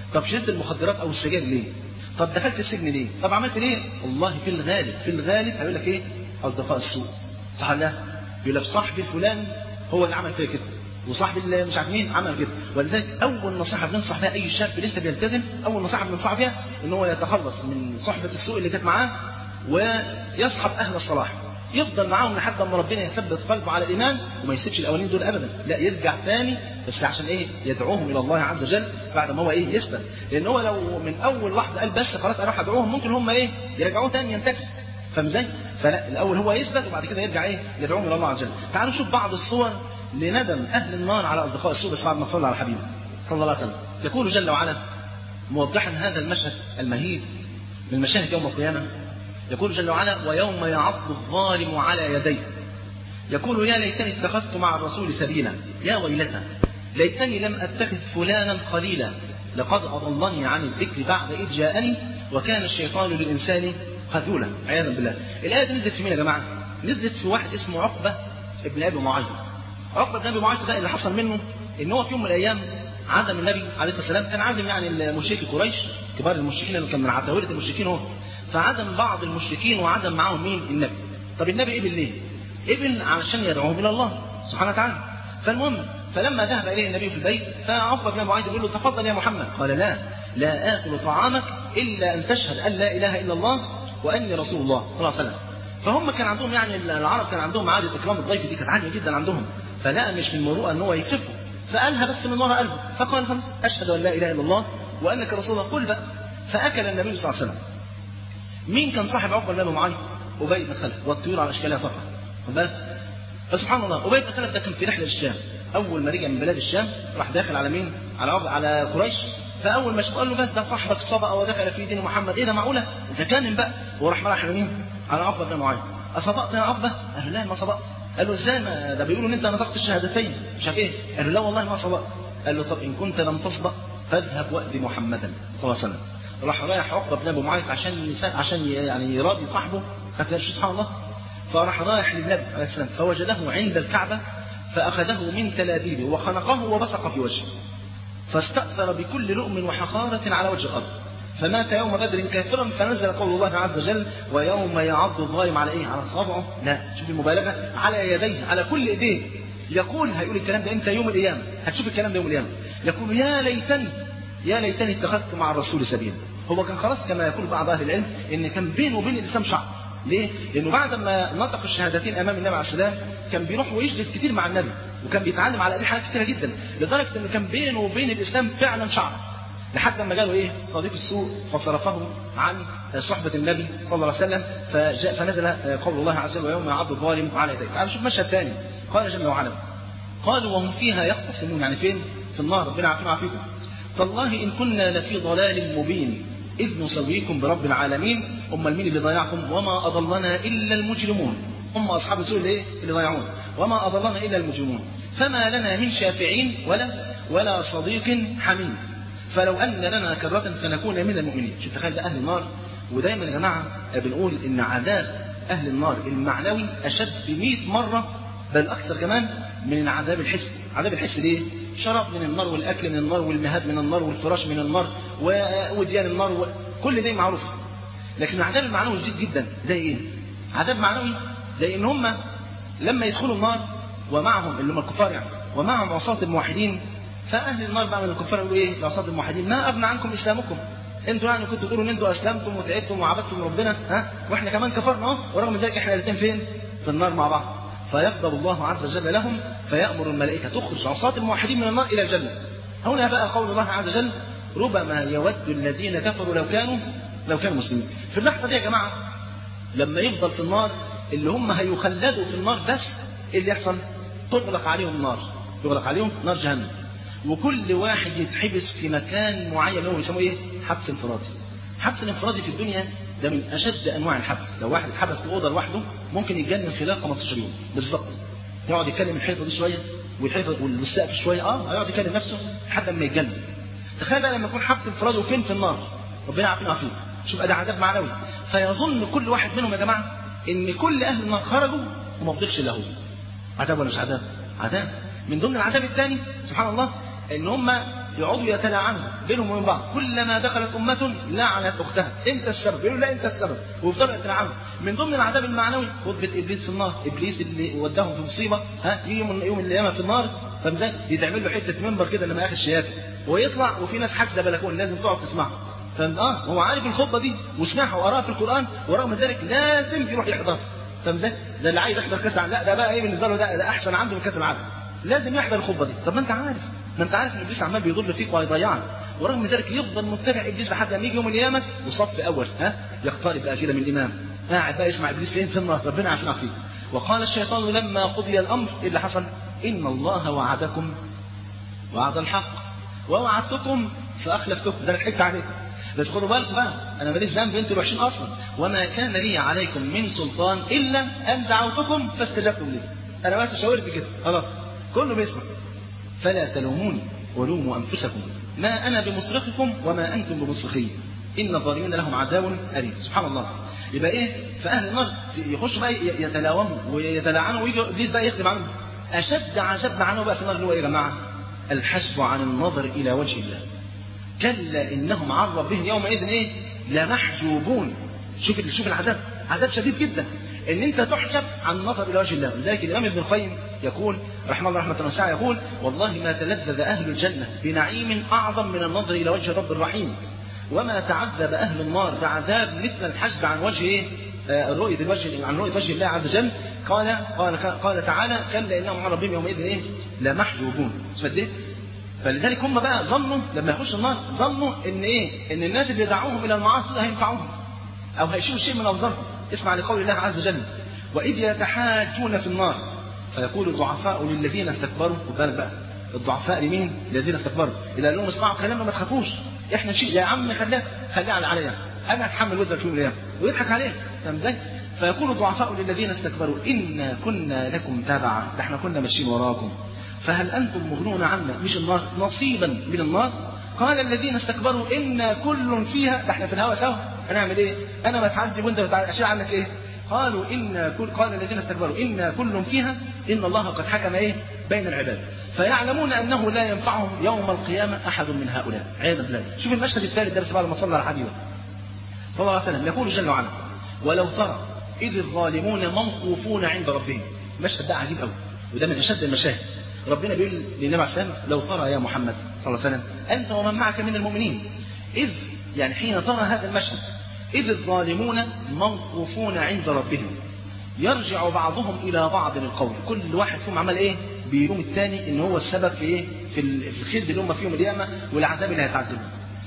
طب شربت المخدرات او السجاير ليه طب دخلت السجن ليه طب عملت ليه والله في الغالب في الغالب هيقول لك ايه اصدقاء السوء صح ولا لا يقول لك صاحبي الفلاني هو اللي عمل فيا كده وصاحب اللي مش عارف مين عمل كده ولذلك اول نصيحه بننصح بها اي شاب لسه بيلتزم اول نصيحه بننصح بها ان هو يتخلص من صحبه السوء اللي كانت معاه ويصحب اهل الصلاح يفضل معاهم لحد ما ربنا يثبت قلبه على الايمان وما يسيبش الاولين دول ابدا لا يرجع تاني بس عشان ايه يدعوهم الى الله عز وجل بس بعد ما هو ايه يثبت لان هو لو من اول لحظه قال بس خلاص اروح ادعوهم ممكن هم ايه يرجعوه تاني ينتكس فاهم ازاي؟ فلا الاول هو يثبت وبعد كده يرجع ايه يدعوهم الى الله عز وجل تعالوا نشوف بعض الصور لندم اهل النار على اصدقاء السوء بس بعد ما صلى على حبيبه صلى الله عليه وسلم يقول جل وعلا موضحا هذا المشهد المهيب من مشاهد يوم القيامه يقول جل وعلا ويوم يعض الظالم على يديه يقول يا ليتني اتخذت مع الرسول سبيلا يا ويلتى ليتني لم اتخذ فلانا خليلا لقد اضلني عن الذكر بعد اذ جاءني وكان الشيطان للانسان خذولا عياذا بالله الايه دي نزلت في مين يا جماعه نزلت في واحد اسمه عقبه ابن ابي معيط عقبه بن ابي معيط ده اللي حصل منه ان هو في يوم من الايام عزم النبي عليه الصلاه والسلام كان عازم يعني المشركي قريش كبار المشركين اللي كان من عتاوله المشركين هو فعزم بعض المشركين وعزم معاهم مين النبي طب النبي قبل ليه قبل علشان يدعوهم الى الله سبحانه وتعالى فالمهم فلما ذهب اليه النبي في البيت فعقبه بن ابي معيط يقول له تفضل يا محمد قال لا لا اكل طعامك الا ان تشهد ان لا اله الا الله واني رسول الله صلى الله عليه وسلم فهم كان عندهم يعني العرب كان عندهم عاده اكرام الضيف دي كانت عاليه جدا عندهم فلا مش من مروءه ان هو يكسفه فقالها بس من وراء قلبه فقال خلاص اشهد ان لا اله الا الله وانك رسول الله قل بقى فاكل النبي صلى الله عليه وسلم مين كان صاحب عقبه بن ابي معيط ابي بن خلف والطيور على اشكالها طبعا خد بالك فسبحان الله ابي بن خلف ده كان في رحله للشام اول ما رجع من بلاد الشام راح داخل على مين على عقبة على قريش فاول ما قال له بس ده صاحبك صبأ ودخل في دين محمد ايه ده معقوله انت كان بقى وراح راح لمين على عقبه بن معيط اصبأت يا عقبه قال له لا ما صبأت قال له ازاي ما ده بيقولوا ان انت نطقت الشهادتين مش عارف ايه قال له لا والله ما صبأت قال له طب ان كنت لم تصبأ فاذهب وأد محمدا صلى الله عليه وسلم راح رايح عقبه بن ابي معيط عشان يسا... عشان يعني يراضي صاحبه خدت سبحان الله فراح رايح للنبي عليه السلام فوجده عند الكعبه فاخذه من تلابيبه وخنقه وبصق في وجهه فاستأثر بكل لؤم وحقارة على وجه الأرض فمات يوم بدر كافرا فنزل قول الله عز وجل ويوم يعض الظالم على ايه؟ على صابعه لا شوف المبالغه على يديه على كل ايديه يقول هيقول الكلام ده امتى يوم القيامه هتشوف الكلام ده يوم القيامه يقول يا ليتني يا ليتني اتخذت مع الرسول سبيلا هو كان خلاص كما يقول بعض اهل العلم ان كان بينه وبين الاسلام شعب ليه؟ لانه بعد ما نطق الشهادتين امام النبي عليه السلام كان بيروح ويجلس كتير مع النبي وكان بيتعلم على ايديه حاجات كتيره جدا لدرجه انه كان بينه وبين الاسلام فعلا شعب لحد ما جاله ايه صديق السوء فصرفه عن صحبة النبي صلى الله عليه وسلم فجاء فنزل قول الله عز وجل ويوم يعض الظالم على يديه تعالوا نشوف مشهد ثاني قال جل وعلا قالوا وهم فيها يختصمون يعني فين في النار ربنا عافينا وعافيكم تالله ان كنا لفي ضلال مبين اذ نسويكم برب العالمين امال مين اللي ضيعكم وما اضلنا الا المجرمون هم اصحاب السوء اللي ايه اللي ضيعون وما اضلنا الا المجرمون فما لنا من شافعين ولا ولا صديق حميم فلو ان لنا كرة فنكون من المؤمنين شوف تخيل ده اهل النار ودايما يا جماعه بنقول ان عذاب اهل النار المعنوي اشد ب 100 مره بل اكثر كمان من العذاب الحسي عذاب الحسي ليه شراب من النار والاكل من النار والمهاد من النار والفراش من النار وديان النار و... كل ده معروف لكن العذاب المعنوي جديد جدا زي ايه عذاب معنوي زي ان هم لما يدخلوا النار ومعهم اللي هم الكفار يعني ومعهم عصاة الموحدين فاهل النار بقى من الكفار يقولوا ايه لعصاة الموحدين ما اغنى عنكم اسلامكم انتوا يعني كنتوا تقولوا ان انتوا اسلمتم وتعبتم وعبدتم ربنا ها واحنا كمان كفرنا اهو ورغم ذلك احنا الاثنين فين في النار مع بعض فيغضب الله عز وجل لهم فيأمر الملائكة تخرج عصاة الموحدين من النار إلى الجنة هنا بقى قول الله عز وجل ربما يود الذين كفروا لو كانوا لو كانوا مسلمين في اللحظة دي يا جماعة لما يفضل في النار اللي هم هيخلدوا في النار بس اللي يحصل تغلق عليهم النار يغلق عليهم نار جهنم وكل واحد يتحبس في مكان معين هو يسموه ايه حبس انفرادي حبس الانفرادي في الدنيا ده من اشد انواع الحبس لو واحد اتحبس في اوضه لوحده ممكن يتجنن خلال 15 يوم بالظبط يقعد يتكلم الحيطه دي شويه والحيطه والسقف شويه اه هيقعد يكلم نفسه لحد ما يتجنن تخيل بقى لما يكون حبس انفرادي وفين في النار ربنا يعافينا ويعافيك شوف ده عذاب معنوي فيظن كل واحد منهم يا جماعه ان كل اهل النار خرجوا وما فضلش الا هو عذاب ولا مش عذاب عذاب من ضمن العذاب الثاني سبحان الله ان هم يقعدوا يتلاعنوا بينهم وبين بعض كلما دخلت امه لعنت اختها انت السبب يقولوا لا انت السبب ويفضلوا يتلاعنوا من ضمن العذاب المعنوي خطبه ابليس في النار ابليس اللي وداهم في مصيبه ها يجي يوم يوم القيامه في النار فاهم ازاي يتعمل له حته منبر كده لما اخر الشياكه ويطلع وفي ناس حاجزه بلكون لازم تقعد تسمعها فاهم اه هو عارف الخطبه دي وسمعها وقراها في القران ورغم ذلك لازم يروح يحضرها فاهم ازاي؟ زي اللي عايز يحضر كاس العالم لا ده بقى ايه بالنسبه له ده, ده احسن عنده من كاس العالم لازم يحضر الخطبه دي طب ما انت عارف ما انت عارف ان ابليس عمال بيضل فيك وهيضيعك ورغم ذلك يفضل متبع ابليس لحد ما يجي يوم القيامه وصف اول ها يقترب بقى كده من الامام قاعد بقى يسمع ابليس فين في النار ربنا يعافينا فيه وقال الشيطان لما قضي الامر ايه اللي حصل؟ ان الله وعدكم وعد الحق ووعدتكم فاخلفتكم ده انا ضحكت عليكم بس خدوا بالكم بقى انا ماليش ذنب انتوا الوحشين اصلا وما كان لي عليكم من سلطان الا ان دعوتكم فاستجبتم لي انا بس شاورت كده خلاص كله بيسمع فلا تلوموني ولوموا انفسكم ما انا بمصرخكم وما انتم بمصرخي ان الظالمين لهم عذاب اليم سبحان الله يبقى ايه فاهل النار يخشوا بقى يتلاوموا ويتلاعنوا ويجي ابليس بقى يخدم عنهم اشد عذاب معناه بقى في النار اللي هو ايه يا جماعه الحسب عن النظر الى وجه الله كلا انهم عن ربهم يومئذ ايه لمحجوبون شوف شوف العذاب عذاب شديد جدا ان انت تحجب عن النظر الى وجه الله لذلك الامام ابن القيم يقول رحمه الله رحمه واسعه يقول والله ما تلذذ اهل الجنه بنعيم اعظم من النظر الى وجه الرب الرحيم وما تعذب اهل النار بعذاب مثل الحجب عن وجه ايه رؤية الوجه عن رؤية وجه الله عز وجل قال قال قال تعالى كلا انهم عن ربهم يومئذ ايه لمحجوبون فدي فلذلك هم بقى ظنوا لما يخشوا النار ظنوا ان ايه ان الناس اللي دعوهم الى المعاصي هينفعوهم او هيشيلوا شيء من اوزارهم اسمع لقول الله عز وجل واذ يتحاجون في النار فيقول الضعفاء للذين استكبروا خد بالك بقى الضعفاء لمين؟ الذين استكبروا اذا قال لهم اسمعوا كلامنا ما تخافوش احنا نشيل يا عم خليها خليها على عليا انا هتحمل وزرك يوم القيامه ويضحك عليه فاهم ازاي؟ فيقول الضعفاء للذين استكبروا انا كنا لكم تبعا ده احنا كنا ماشيين وراكم فهل انتم مغنون عنا مش النار نصيبا من النار قال الذين استكبروا انا كل فيها ده احنا في الهواء سوا هنعمل ايه انا بتعذب وانت اشيل عنك ايه قالوا إن كل قال الذين استكبروا إن كل فيها إن الله قد حكم إيه بين العباد فيعلمون أنه لا ينفعهم يوم القيامة أحد من هؤلاء عياذا بالله شوف المشهد الثالث ده بس بعد ما صلى على حبيبه صلى الله عليه وسلم يقول جل وعلا ولو ترى إذ الظالمون موقوفون عند ربهم المشهد ده عجيب قوي وده من أشد المشاهد ربنا بيقول للنبي عليه السلام لو ترى يا محمد صلى الله عليه وسلم أنت ومن معك من المؤمنين إذ يعني حين ترى هذا المشهد إذ الظالمون موقوفون عند ربهم يرجع بعضهم إلى بعض القول كل واحد فيهم عمل إيه بيلوم الثاني إن هو السبب في إيه في الخزي اللي هم فيهم القيامة والعذاب اللي هيتعذبهم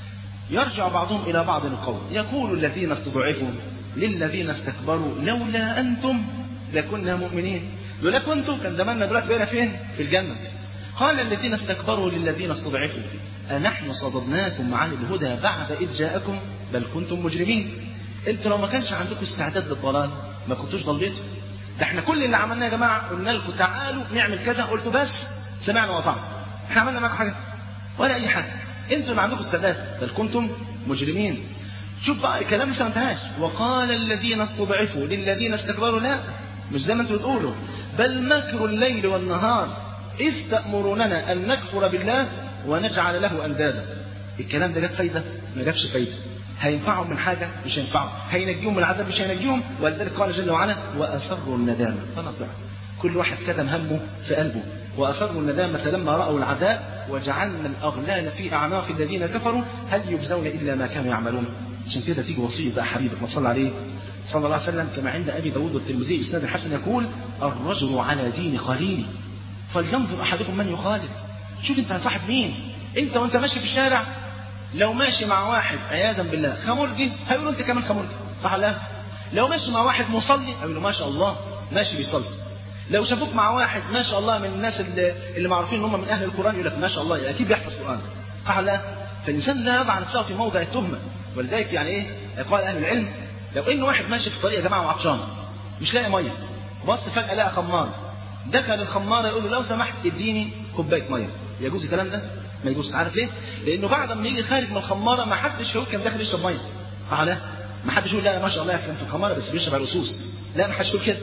يرجع بعضهم إلى بعض القول يقول الذين استضعفوا للذين استكبروا لولا أنتم لكنا مؤمنين لولا كنتم كان زماننا دلوقتي بقينا فين في الجنة قال الذين استكبروا للذين استضعفوا أنحن صددناكم عن الهدى بعد إذ جاءكم بل كنتم مجرمين انتوا لو ما كانش عندكم استعداد للضلال ما كنتوش ضليتوا ده احنا كل اللي عملناه يا جماعه قلنا لكم تعالوا نعمل كذا قلتوا بس سمعنا وطعنا احنا عملنا معاكم حاجه ولا اي حاجه انتوا اللي عندكم استعداد بل كنتم مجرمين شوف بقى الكلام لسه ما انتهاش وقال الذين استضعفوا للذين استكبروا لا مش زي ما انتوا بتقولوا بل مكر الليل والنهار اذ تامروننا ان نكفر بالله ونجعل له اندادا الكلام ده جاب فايده ما جابش فايده هينفعهم من حاجة مش هينفعهم هينجيهم من العذاب مش هينجيهم ولذلك قال جل وعلا وأسروا الندامة فنصر كل واحد كتم همه في قلبه وأسروا الندامة لما رأوا العذاب وجعلنا الأغلال في أعناق الذين كفروا هل يجزون إلا ما كانوا يعملون عشان كده تيجي وصية بقى حبيبك ما صلى عليه صلى الله عليه وسلم كما عند أبي داود والترمذي بإسناد الحسن يقول الرجل على دين خليله فلينظر أحدكم من يخالف شوف أنت صاحب مين أنت وأنت ماشي في الشارع لو ماشي مع واحد عياذا بالله خمرجي هيقولوا انت كمان خمرجي صح ولا لو ماشي مع واحد مصلي هيقولوا ما شاء الله ماشي بيصلي لو شافوك مع واحد ما شاء الله من الناس اللي, اللي معروفين ان هم من اهل القران يقول لك ما شاء الله اكيد بيحفظ قران صح ولا فالانسان لا يضع نفسه في موضع التهمه ولذلك يعني ايه قال اهل العلم لو ان واحد ماشي في طريق يا جماعه وعطشان مش لاقي ميه بص فجاه لقى خمار دخل الخماره يقول له لو سمحت اديني كوبايه ميه يجوز الكلام ده ما يجوز عارف ليه؟ لانه بعد ما يجي خارج من الخماره ما حدش يقول كان داخل يشرب ميه تعالى ما حدش يقول لا ما شاء الله كان في الخماره بس بيشرب على الاسوس لا ما حدش يقول كده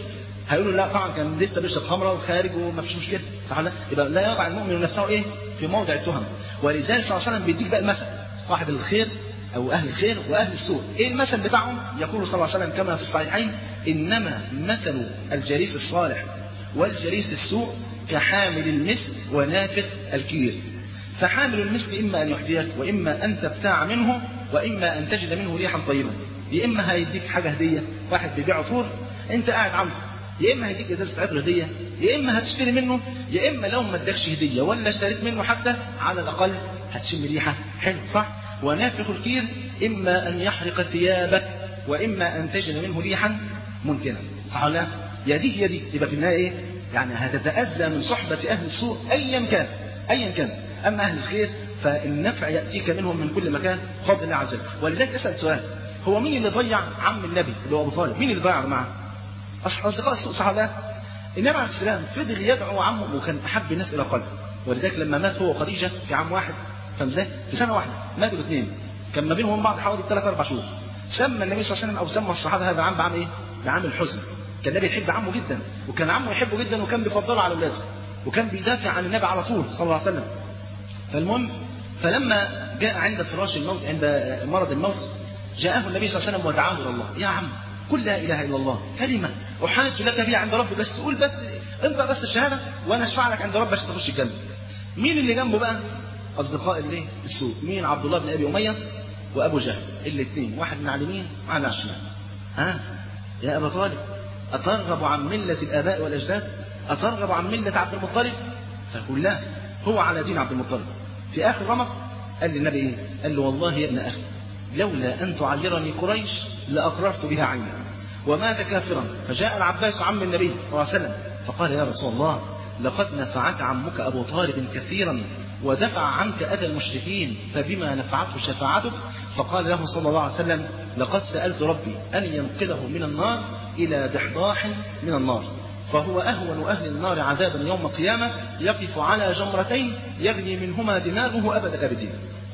هيقولوا لا طبعا كان لسه بيشرب خمره وخارج وما فيش مشكله صح ولا لا؟ يبقى لا يضع المؤمن نفسه ايه في موضع التهم ولذلك صلى الله عليه وسلم بيديك بقى المثل صاحب الخير او اهل الخير واهل السوء ايه المثل بتاعهم يقول صلى الله عليه وسلم كما في الصحيحين انما مثل الجليس الصالح والجليس السوء كحامل المسك ونافخ الكير فحامل المسك اما ان يحذيك واما ان تبتاع منه واما ان تجد منه ريحا طيبه يا اما هيديك حاجه هديه واحد بيبيع عطور انت قاعد عنده يا اما هيديك ازازه عطر هديه يا اما هتشتري منه يا اما لو ما ادكش هديه ولا اشتريت منه حتى على الاقل هتشم ريحه حلو صح ونافخ الكير اما ان يحرق ثيابك واما ان تجد منه ريحا منتنه صح ولا لا؟ يا دي يا دي يبقى في النهايه ايه يعني هتتاذى من صحبه اهل السوء ايا كان ايا كان اما اهل الخير فالنفع ياتيك منهم من كل مكان بفضل الله عز وجل ولذلك اسال سؤال هو مين اللي ضيع عم النبي اللي هو ابو طالب مين اللي ضيع يا جماعه اصدقاء السوء صح ولا لا؟ النبي عليه السلام فضل يدعو عمه وكان احب الناس الى قلبه ولذلك لما مات هو وخديجه في عام واحد فاهم ازاي؟ في سنه واحده ماتوا الاثنين كان ما بينهم بعض حوالي ثلاث اربع شهور سمى النبي صلى الله عليه وسلم او سمى الصحابه هذا العام بعام ايه؟ بعام الحزن كان النبي يحب عمه جدا وكان عمه يحبه جدا وكان بيفضله على اولاده وكان بيدافع عن النبي على طول صلى الله عليه وسلم فالمهم فلما جاء عند فراش الموت عند مرض الموت جاءه النبي صلى الله عليه وسلم ودعاه الى الله يا عم قل لا اله الا الله كلمه احاج لك بها عند ربي بس قول بس انت بس الشهاده وانا اشفع لك عند ربي عشان تخش الجنه مين اللي جنبه بقى اصدقاء الايه السوء مين عبد الله بن ابي اميه وابو جهل الاثنين واحد من على اليمين وواحد على الشمال ها يا ابا طالب اترغب عن مله الاباء والاجداد اترغب عن مله عبد المطلب فقل لا هو على دين عبد المطلب في اخر رمق قال للنبي ايه قال له والله يا ابن اخي لولا ان تعيرني قريش لاقررت بها عيني ومات كافرا فجاء العباس عم النبي صلى الله عليه وسلم فقال يا رسول الله لقد نفعك عمك ابو طالب كثيرا ودفع عنك اذى المشركين فبما نفعته شفاعتك فقال له صلى الله عليه وسلم لقد سالت ربي ان ينقذه من النار الى دحضاح من النار فهو أهون أهل النار عذابا يوم القيامة يقف على جمرتين يغلي منهما دماغه أبد الآبدين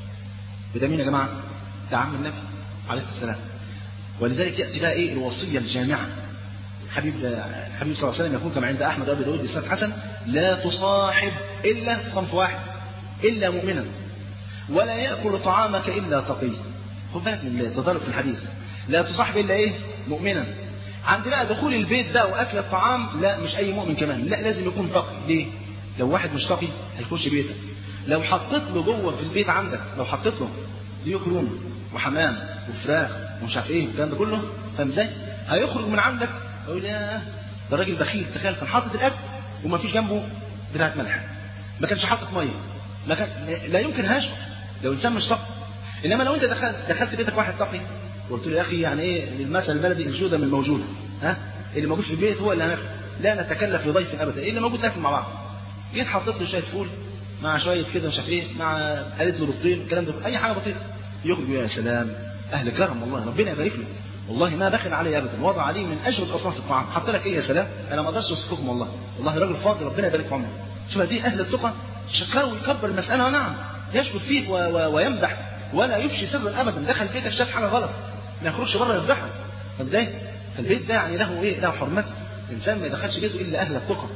بده مين يا جماعة؟ ده عم النبي عليه الصلاة والسلام ولذلك يأتي بقى إيه الوصية الجامعة حبيب الحبيب صلى الله عليه وسلم يقول كما عند أحمد وأبي داود بإسناد حسن لا تصاحب إلا صنف واحد إلا مؤمنا ولا يأكل طعامك إلا تقي خد بالك من التدرج في الحديث لا تصاحب إلا إيه مؤمنا عند بقى دخول البيت ده واكل الطعام لا مش اي مؤمن كمان لا لازم يكون تقي ليه لو واحد مش تقي هيخش بيتك لو حطيت له جوه في البيت عندك لو حطيت له ديوك روم وحمام وفراخ ومش عارف ايه الكلام ده كله فاهم ازاي هيخرج من عندك يقول يا ده راجل بخيل تخيل كان حاطط الاكل وما فيش جنبه بتاعه ملح ما كانش حاطط ميه ما كان لا يمكن هاشم لو انسان مش تقي انما لو انت دخلت دخلت بيتك واحد تقي قلت له يا اخي يعني ايه المثل البلدي الجوده من الموجوده ها اللي موجود في البيت هو اللي هناكل لا نتكلف لضيف ابدا ايه اللي موجود ناكل مع بعض جيت حطيت له شويه فول مع شويه كده مش عارف ايه مع قالت له بيضتين الكلام ده اي حاجه بسيطه يخرج يا سلام اهل كرم والله ربنا يبارك له والله ما بخل علي ابدا وضع عليه من اجود اصناف الطعام حط لك ايه يا سلام انا ما اقدرش اوصفكم والله والله راجل فاضل ربنا يبارك في عمره شوف دي اهل التقى شكروا ويكبر المساله نعم يشكر فيك و... و... ويمدح ولا يفشي سرا ابدا دخل بيتك شاف حاجه غلط ما يخرجش بره يفضحك طب ازاي؟ فالبيت ده يعني له ايه؟ له حرمته الانسان ما يدخلش بيته الا اهل التقى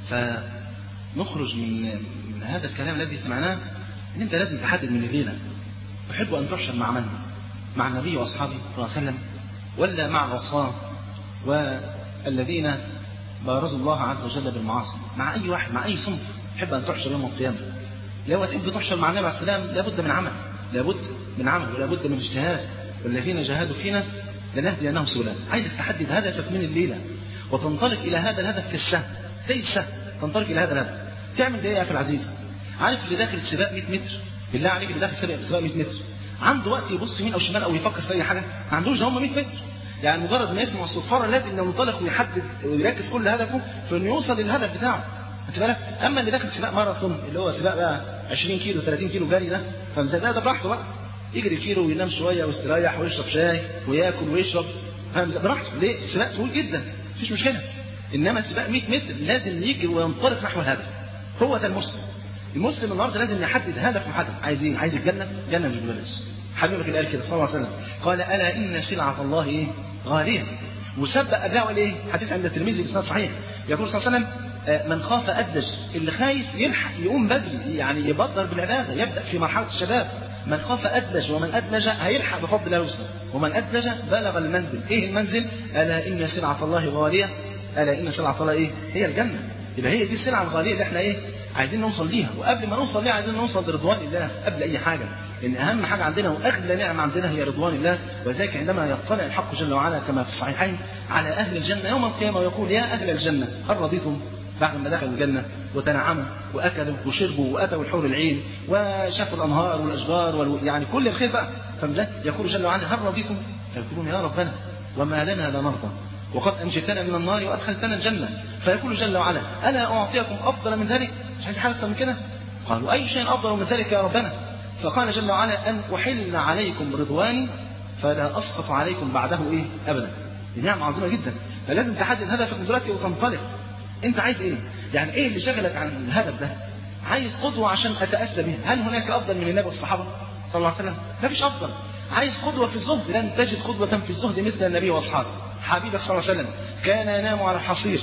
فنخرج من من هذا الكلام الذي سمعناه ان انت لازم تحدد من الليله تحب ان تحشر مع من؟ مع النبي واصحابه صلى الله عليه وسلم ولا مع العصاه والذين بارزوا الله عز وجل بالمعاصي مع اي واحد مع اي صنف تحب ان تحشر يوم القيامه لو تحب تحشر مع النبي عليه السلام لابد من عمل لابد من عمل ولابد من اجتهاد والذين جاهدوا فينا لنهدينهم سبلنا عايزك تحدد هدفك من الليله وتنطلق الى هذا الهدف كالسهم زي السهم تنطلق الى هذا الهدف تعمل زي يا اخي العزيز عارف اللي داخل سباق 100 متر بالله عليك اللي داخل سباق سباق 100 متر عنده وقت يبص يمين او شمال او يفكر في اي حاجه ما عندوش ده هم 100 متر يعني مجرد ما يسمع الصفاره لازم ينطلق ويحدد ويركز كل هدفه في انه يوصل للهدف بتاعه خدت بالك اما اللي داخل سباق ماراثون اللي هو سباق بقى 20 كيلو 30 كيلو جري ده فمزاج ده براحته بقى يجري كيلو وينام شويه ويستريح ويشرب شاي وياكل ويشرب فاهم براحته ليه؟ سباق طويل جدا مفيش مشكله انما سباق 100 متر لازم يجري وينطلق نحو الهدف هو ده المسلم المسلم النهارده لازم يحدد هدف محدد عايز ايه؟ عايز الجنه؟ جنه مش ببلاش حبيبك اللي قال كده صلى الله عليه وسلم قال الا ان سلعه الله ايه؟ غاليه وسبق قبلها وقال ايه حديث عند الترمذي باسناد صحيح يقول صلى الله عليه وسلم آه، من خاف ادلج اللي خايف يلحق يقوم بدري يعني يبدر بالعباده يبدا في مرحله الشباب من خاف ادلج ومن ادلج هيلحق بفضل الله وسعه ومن ادلج بلغ المنزل ايه المنزل الا ان سلعه الله غاليه الا ان سلعه الله ايه هي الجنه يبقى هي دي السلعه الغاليه اللي احنا ايه عايزين نوصل ليها وقبل ما نوصل ليها عايزين نوصل لرضوان الله قبل اي حاجه لان اهم حاجه عندنا واغلى نعمه عندنا هي رضوان الله وذلك عندما يطلع الحق جل وعلا كما في الصحيحين على اهل الجنه يوم القيامه ويقول يا اهل الجنه هل رضيتم بعد ما دخلوا الجنة وتنعموا وأكلوا وشربوا وأتوا الحور العين وشافوا الأنهار والأشجار وال... يعني كل الخير بقى فمزا يقول جل وعلا هل رضيتم؟ فيقولون يا ربنا وما لنا لا نرضى وقد أنجتنا من النار وأدخلتنا الجنة فيقول جل وعلا ألا أعطيكم أفضل من ذلك؟ مش عايز حاجة أكتر من كده؟ قالوا أي شيء أفضل من ذلك يا ربنا؟ فقال جل وعلا أن أحل عليكم رضواني فلا أسخط عليكم بعده إيه أبدا دي نعمة عظيمة جدا فلازم تحدد هدفك من دلوقتي وتنطلق انت عايز ايه يعني ايه اللي شغلك عن الهدف ده عايز قدوة عشان اتأسى بها هل هناك افضل من النبي والصحابة صلى الله عليه وسلم ما فيش افضل عايز قدوة في الزهد لن تجد قدوة في الزهد مثل النبي واصحابه حبيبك صلى الله عليه وسلم كان ينام على الحصير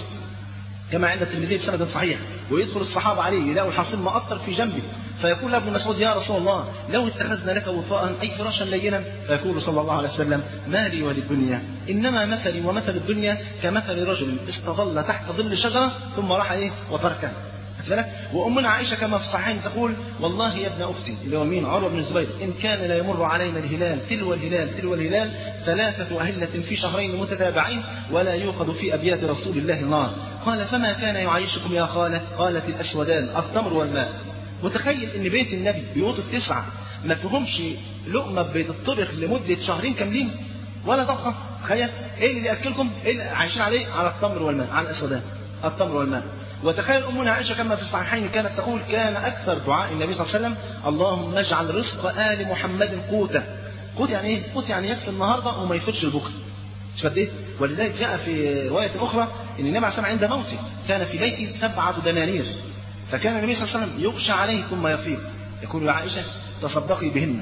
كما عند الترمذي بسند صحيح ويدخل الصحابة عليه يلاقوا الحصير مقطر في جنبه فيقول ابن مسعود يا رسول الله لو اتخذنا لك وطاء أي فراشا لينا فيقول صلى الله عليه وسلم ما لي وللدنيا إنما مثلي ومثل الدنيا كمثل رجل استظل تحت ظل شجرة ثم راح إيه وتركها بالك وأمنا عائشة كما في الصحيحين تقول والله يا ابن أختي اللي هو مين عروة بن الزبير إن كان لا يمر علينا الهلال تلو الهلال تلو الهلال ثلاثة أهلة في شهرين متتابعين ولا يوقد في أبيات رسول الله نار قال فما كان يعيشكم يا خالة قالت الأسودان التمر والماء متخيل ان بيت النبي بيوت التسعه ما فيهمش لقمه بتطبخ لمده شهرين كاملين ولا طبخه تخيل ايه اللي بياكلكم ايه اللي عايشين عليه على التمر والماء على الاسودان التمر والماء وتخيل امنا عائشه كما في الصحيحين كانت تقول كان اكثر دعاء النبي صلى الله عليه وسلم اللهم اجعل رزق ال محمد قوتا قوت يعني ايه قوت يعني يكفي النهارده وما يفوتش لبكره مش قد ايه ولذلك جاء في روايه اخرى ان النبي عليه الصلاه والسلام عند موته كان في بيته سبعه دنانير فكان النبي صلى الله عليه وسلم يغشى عليه ثم يفيض يقول يا عائشة تصدقي بهن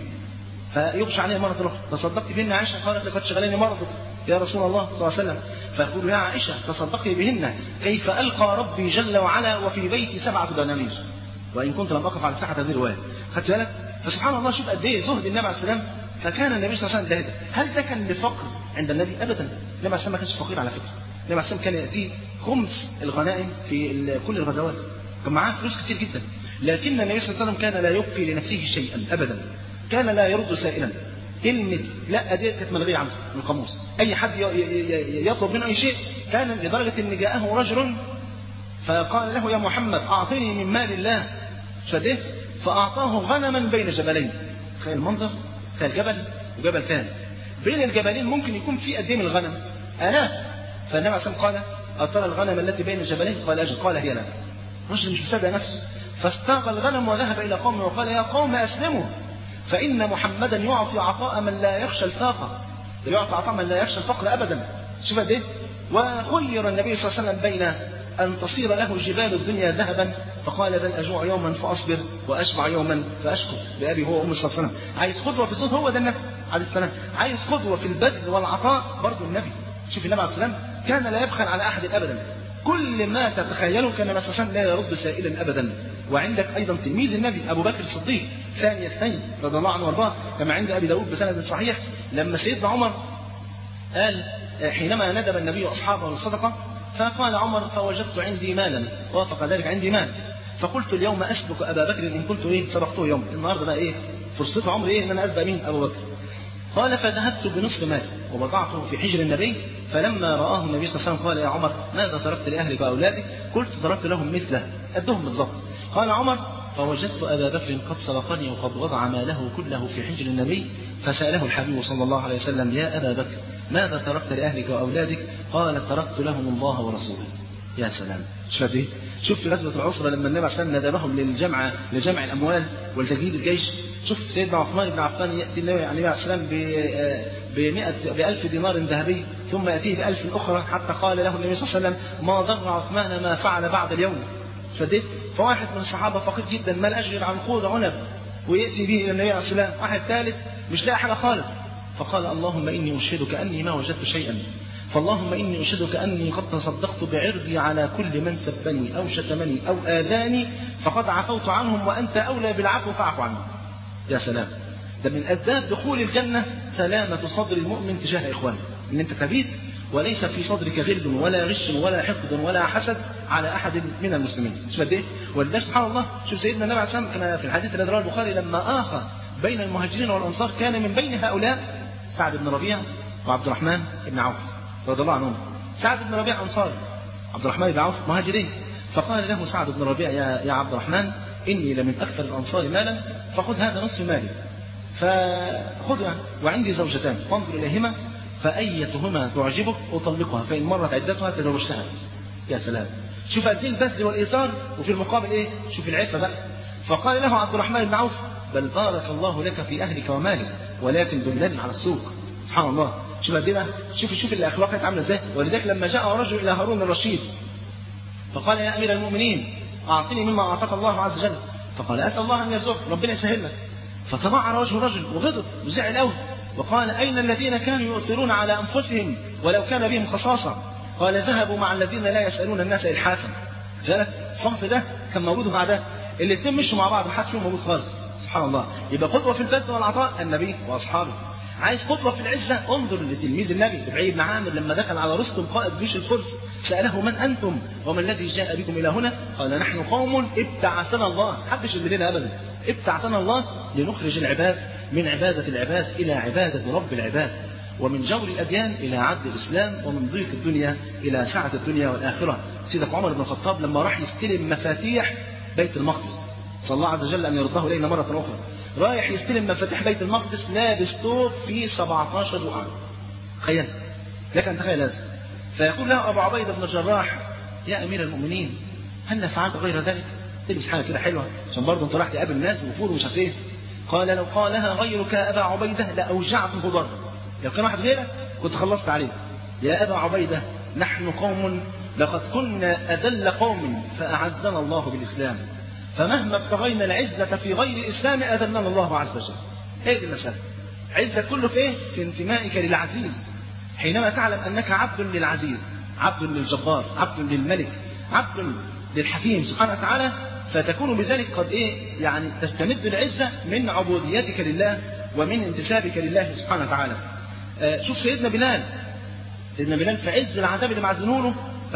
فيغشى عليه مرة أخرى تصدقت بهن عائشة قالت لقد شغلني مرضك يا رسول الله صلى الله عليه وسلم فيقول يا عائشة تصدقي بهن كيف ألقى ربي جل وعلا وفي بيتي سبعة دنانير وإن كنت لم أقف على صحة هذه الرواية خدت بالك فسبحان الله شوف قد إيه زهد النبي عليه السلام فكان النبي صلى الله عليه وسلم زاهدا هل ده كان لفقر عند النبي أبدا النبي عليه السلام ما كانش فقير على فكرة النبي عليه السلام كان يأتيه خمس الغنائم في كل الغزوات كان معاه فلوس كتير جدا لكن النبي صلى الله عليه وسلم كان لا يبقي لنفسه شيئا ابدا كان لا يرد سائلا كلمة لا دي كانت ملغية عنده من القاموس أي حد يطلب منه أي شيء كان لدرجة أن جاءه رجل فقال له يا محمد أعطني من مال الله شده فأعطاه غنما بين جبلين تخيل المنظر تخيل جبل وجبل ثاني بين الجبلين ممكن يكون في قد ايه من الغنم آلاف فالنبي عليه الصلاة قال أترى الغنم التي بين الجبلين قال أجل قال هي لك رجل مش مصدق نفسه فاستاق الغنم وذهب الى قومه وقال يا قوم اسلموا فان محمدا يعطي عطاء من لا يخشى الفاقه يعطي عطاء من لا يخشى الفقر ابدا شوف قد ايه وخير النبي صلى الله عليه وسلم بين ان تصير له جبال الدنيا ذهبا فقال بل اجوع يوما فاصبر واشبع يوما فاشكر بابي هو وامي صلى الله عليه وسلم عايز قدوه في الصوت هو ده النبي عليه السلام عايز قدوه في البذل والعطاء برضه النبي شوف النبي عليه السلام كان لا يبخل على احد ابدا كل ما تتخيله كان النبي صلى الله عليه وسلم لا يرد سائلا ابدا وعندك ايضا تلميذ النبي ابو بكر الصديق ثاني اثنين رضي الله عنه وارضاه كما عند ابي داود بسند صحيح لما سيدنا عمر قال حينما ندب النبي واصحابه للصدقه فقال عمر فوجدت عندي مالا وافق ذلك عندي مال فقلت اليوم اسبق ابا بكر ان كنت ايه سبقته يوم النهارده بقى ايه فرصته عمري ايه ان انا اسبق مين ابو بكر قال فذهبت بنصف مالي ووضعته في حجر النبي فلما رآه النبي صلى الله عليه وسلم قال يا عمر ماذا تركت لأهلك وأولادك قلت تركت لهم مثله قدهم بالضبط قال عمر فوجدت أبا بكر قد سبقني وقد وضع ماله كله في حجر النبي فسأله الحبيب صلى الله عليه وسلم يا أبا بكر ماذا تركت لأهلك وأولادك قال تركت لهم الله ورسوله يا سلام شوف ايه شفت غزوة العسرة لما النبي عليه الصلاة ندبهم للجمع لجمع الأموال ولتجهيز الجيش شوف سيدنا عثمان بن عفان يأتي النبي عليه الصلاة والسلام ب بألف دينار ذهبي ثم يأتيه بألف أخرى حتى قال له النبي صلى الله عليه وسلم ما ضر عثمان ما فعل بعد اليوم فديت فواحد من الصحابة فقير جدا ما لقاش غير عنقود عنب ويأتي به إلى النبي عليه الصلاة والسلام واحد ثالث مش لاقي حاجة خالص فقال اللهم إني أشهدك أني ما وجدت شيئا فاللهم إني أشهدك أني قد تصدقت بعرضي على كل من سبني أو شتمني أو آذاني فقد عفوت عنهم وأنت أولى بالعفو فاعف عنهم يا سلام ده من أسباب دخول الجنة سلامة صدر المؤمن تجاه إخوانه إن أنت تبيت وليس في صدرك غل ولا غش ولا حقد ولا حسد على أحد من المسلمين شوف قد إيه ولذلك سبحان الله شوف سيدنا النبي عليه الصلاة والسلام كما في الحديث الذي رواه البخاري لما آخى بين المهاجرين والأنصار كان من بين هؤلاء سعد بن ربيع وعبد الرحمن بن عوف رضي الله عنهم سعد بن ربيع أنصاري عبد الرحمن بن عوف مهاجري فقال له سعد بن ربيع يا, يا عبد الرحمن إني لمن أكثر الأنصار مالا فخذ هذا نصف مالي فخذ يعني وعندي زوجتان فانظر إليهما فأيتهما تعجبك أطلقها فإن مرت عدتها تزوجتها يا سلام شوف قد ايه البذل والإيثار وفي المقابل إيه شوف العفة بقى فقال له عبد الرحمن بن عوف بل بارك الله لك في أهلك ومالك ولكن دلني على السوق سبحان الله شوف قد ايه شوف شوف الأخلاق كانت عاملة إزاي ولذلك لما جاء رجل إلى هارون الرشيد فقال يا أمير المؤمنين أعطني مما أعطاك الله عز وجل فقال أسأل الله أن يرزقك ربنا يسهل لك فتمعر وجه الرجل وغضب وزعل قوي وقال أين الذين كانوا يؤثرون على أنفسهم ولو كان بهم خصاصة قال ذهبوا مع الذين لا يسألون الناس إلحافا ذلك الصنف ده كان موجود مع ده الاثنين مشوا مع بعض محدش فيهم موجود خالص سبحان الله يبقى قدوة في البذل والعطاء النبي وأصحابه عايز قدوة في العزة انظر لتلميذ النبي ابراهيم بن عامر لما دخل على رستم قائد جيش الفرس سأله من أنتم وما الذي جاء بكم إلى هنا قال نحن قوم ابتعثنا الله حدش يدلنا أبدا ابتعثنا الله لنخرج العباد من عبادة العباد إلى عبادة رب العباد ومن جور الأديان إلى عدل الإسلام ومن ضيق الدنيا إلى سعة الدنيا والآخرة سيدك عمر بن الخطاب لما راح يستلم مفاتيح بيت المقدس صلى الله عز وجل أن يرضاه إلينا مرة أخرى رايح يستلم مفاتيح بيت المقدس لابس ثوب فيه 17 دعاء تخيل لك أن تخيل هذا فيقول له أبو عبيدة بن الجراح يا أمير المؤمنين هل فعلت غير ذلك؟ تلبس حاجة كده حلوة عشان برضه أنت رايح تقابل الناس وفور ومش عارف إيه قال لو قالها غيرك يا أبا عبيدة لأوجعته ضرب لو كان واحد غيرك كنت خلصت عليه يا أبا عبيدة نحن قوم لقد كنا أذل قوم فأعزنا الله بالإسلام فمهما ابتغينا العزة في غير الإسلام أذلنا الله عز وجل هذه المسألة عزة كله في إيه؟ في انتمائك للعزيز حينما تعلم أنك عبد للعزيز عبد للجبار عبد للملك عبد للحكيم سبحانه وتعالى فتكون بذلك قد ايه يعني تستمد العزه من عبوديتك لله ومن انتسابك لله سبحانه وتعالى. آه شوف سيدنا بلال سيدنا بلال في عز العذاب اللي معزنونه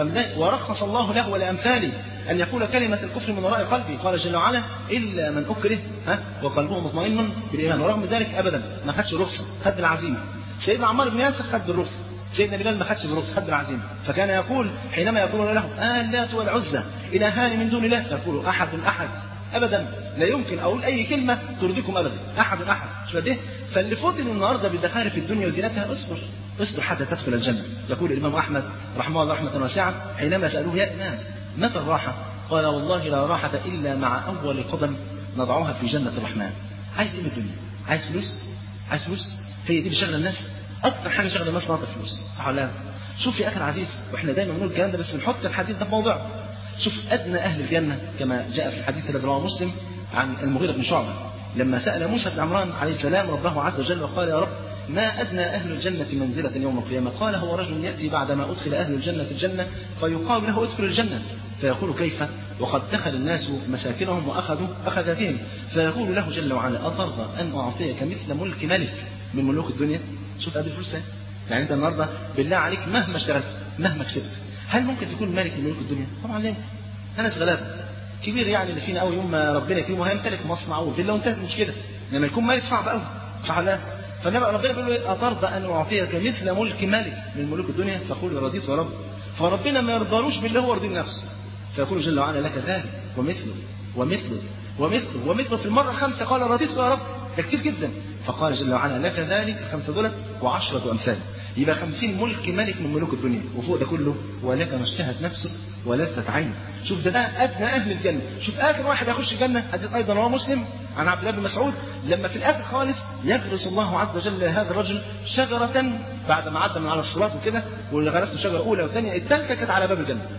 ورخص الله له ولامثاله ان يقول كلمه الكفر من وراء قلبي قال جل وعلا الا من اكره ها وقلبه مطمئن بالايمان ورغم ذلك ابدا ما خدش رخصه خد العزيمه. سيدنا عمار بن ياسر خد الرخصه سيدنا بلال ما خدش برخص خد العزيمه فكان يقول حينما يقول له آه اللات والعزى الهان من دون الله فيقول احد احد ابدا لا يمكن اقول اي كلمه ترضيكم ابدا احد احد شو قد ايه فاللي فوتن النهارده بزخارف الدنيا وزينتها اصبر اصبر حتى تدخل الجنه يقول الامام احمد رحمه الله رحمه واسعه حينما سالوه يا امام متى الراحه قال والله لا راحه الا مع اول قدم نضعها في جنه الرحمن عايز ايه من الدنيا عايز فلوس عايز فلوس هي دي اللي شغله الناس اكتر حاجه شغله الناس نقطه الفلوس صح ولا لا شوف يا اخي العزيز واحنا دايما بنقول الكلام ده بس بنحط الحديث ده في موضوعه شوف ادنى اهل الجنه كما جاء في الحديث الذي رواه مسلم عن المغيره بن شعبه لما سال موسى بن عمران عليه السلام ربه عز وجل وقال يا رب ما ادنى اهل الجنه منزله يوم القيامه قال هو رجل ياتي بعدما ادخل اهل الجنه الجنه فيقال له ادخل الجنه فيقول كيف وقد دخل الناس مساكنهم واخذوا اخذتهم فيقول له جل وعلا اترضى ان اعطيك مثل ملك ملك من ملوك الدنيا شوف ادي الفلوس يعني انت النهارده بالله عليك مهما اشتغلت مهما كسبت هل ممكن تكون مالك من ملوك الدنيا؟ طبعا لا ناس غلابه كبير يعني اللي فينا قوي يوم ما ربنا يكرمه هيمتلك مصنع او فيلا وانتهت المشكله لما يكون مالك صعب قوي صح ولا لا؟ فانما ربنا بيقول له اترضى ان اعطيك مثل ملك ملك من ملوك الدنيا فقول رضيت يا رب فربنا ما يرضالوش باللي هو رضي نفسه فيقول جل وعلا لك ذلك ومثله ومثله ومثله ومثله في المره الخامسه قال رضيت يا رب ده كتير جدا فقال جل وعلا لك ذلك الخمسه دولت وعشره امثال يبقى خمسين ملك ملك من ملوك الدنيا وفوق ده كله ولك ما اشتهت نفسك ولذت عينك شوف ده بقى ادنى اهل الجنه شوف اخر واحد هيخش الجنه حديث ايضا رواه مسلم عن عبد الله بن مسعود لما في الاخر خالص يغرس الله عز وجل لهذا الرجل شجره بعد ما عدى من على الصراط وكده واللي غرس له شجره اولى والثانيه الثالثه كانت على باب الجنه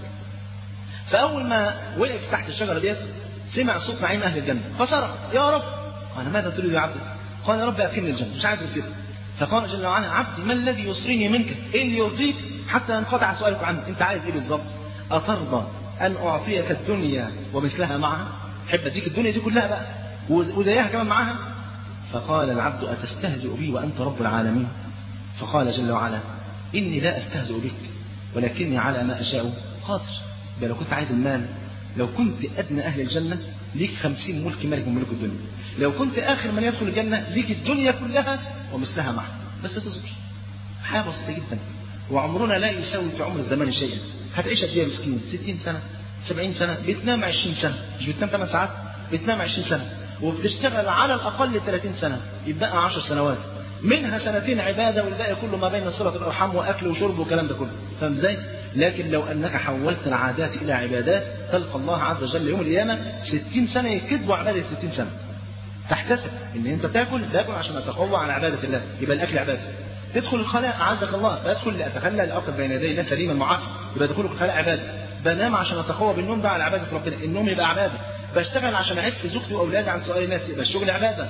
فاول ما وقف تحت الشجره ديت سمع صوت نعيم اهل الجنه فصرخ يا رب قال ماذا تريد يا عبد قال يا رب ادخلني الجنه مش عايز كده فقال جل وعلا عبدي ما الذي يسرني منك ايه اللي يرضيك حتى ينقطع سؤالك عنه انت عايز ايه بالظبط اترضى ان اعطيك الدنيا ومثلها معها حب اديك الدنيا دي كلها بقى وزيها كمان معاها فقال العبد اتستهزئ بي وانت رب العالمين فقال جل وعلا اني لا استهزئ بك ولكني على ما اشاء قادر يبقى لو كنت عايز المال لو كنت ادنى اهل الجنه ليك خمسين ملك ملك من ملوك الدنيا لو كنت اخر من يدخل الجنه ليك الدنيا كلها ومثلها معها بس تصبر حياه بسيطه جدا وعمرنا لا يساوي في عمر الزمان شيئا هتعيش قد ايه يا مسكين 60 سنه 70 سنه بتنام 20 سنه مش بتنام 8 ساعات بتنام 20 سنه وبتشتغل على الاقل 30 سنه يبقى 10 سنوات منها سنتين عباده والباقي كله ما بين صله الارحام واكل وشرب والكلام ده كله فاهم ازاي؟ لكن لو انك حولت العادات الى عبادات تلقى الله عز وجل يوم القيامه 60 سنه يكتبوا عباده 60 سنه تحتسب ان انت تاكل تاكل عشان اتقوى على عباده الله يبقى الاكل عباده تدخل الخلاء اعزك الله بدخل لاتخلى لاقف بين يدي الله سليما معافى يبقى دخول الخلاء عباده بنام عشان اتقوى بالنوم بقى على عباده ربنا النوم يبقى عباده بشتغل عشان اعف زوجتي واولادي عن سؤال الناس يبقى الشغل عباده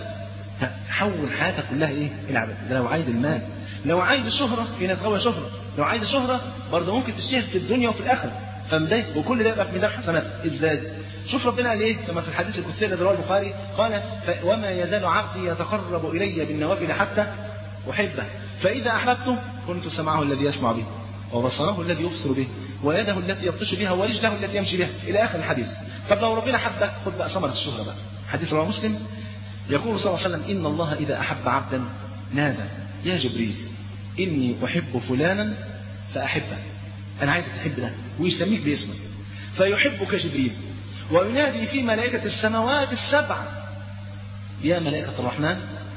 تحول حياتك كلها ايه العباده ده لو عايز المال لو عايز الشهره في ناس غاويه شهره لو عايز الشهره برضه ممكن تشتهر في الدنيا وفي الاخره فاهم ازاي وكل ده يبقى في ميزان حسنات ازاي شوف ربنا قال ايه كما في الحديث القدسي الذي رواه البخاري قال وما يزال عبدي يتقرب الي بالنوافل حتى احبه فاذا احببته كنت سمعه الذي يسمع به وبصره الذي يبصر به ويده التي يبطش بها ورجله التي يمشي بها الى اخر الحديث طب لو ربنا حبك خد بقى ثمره الشهره بقى حديث رواه مسلم يقول صلى الله عليه وسلم ان الله اذا احب عبدا نادى يا جبريل اني احب فلانا فاحبه انا عايزك تحب ده ويسميك باسمك فيحبك جبريل وينادي في ملائكة السماوات السبع يا ملائكة الرحمن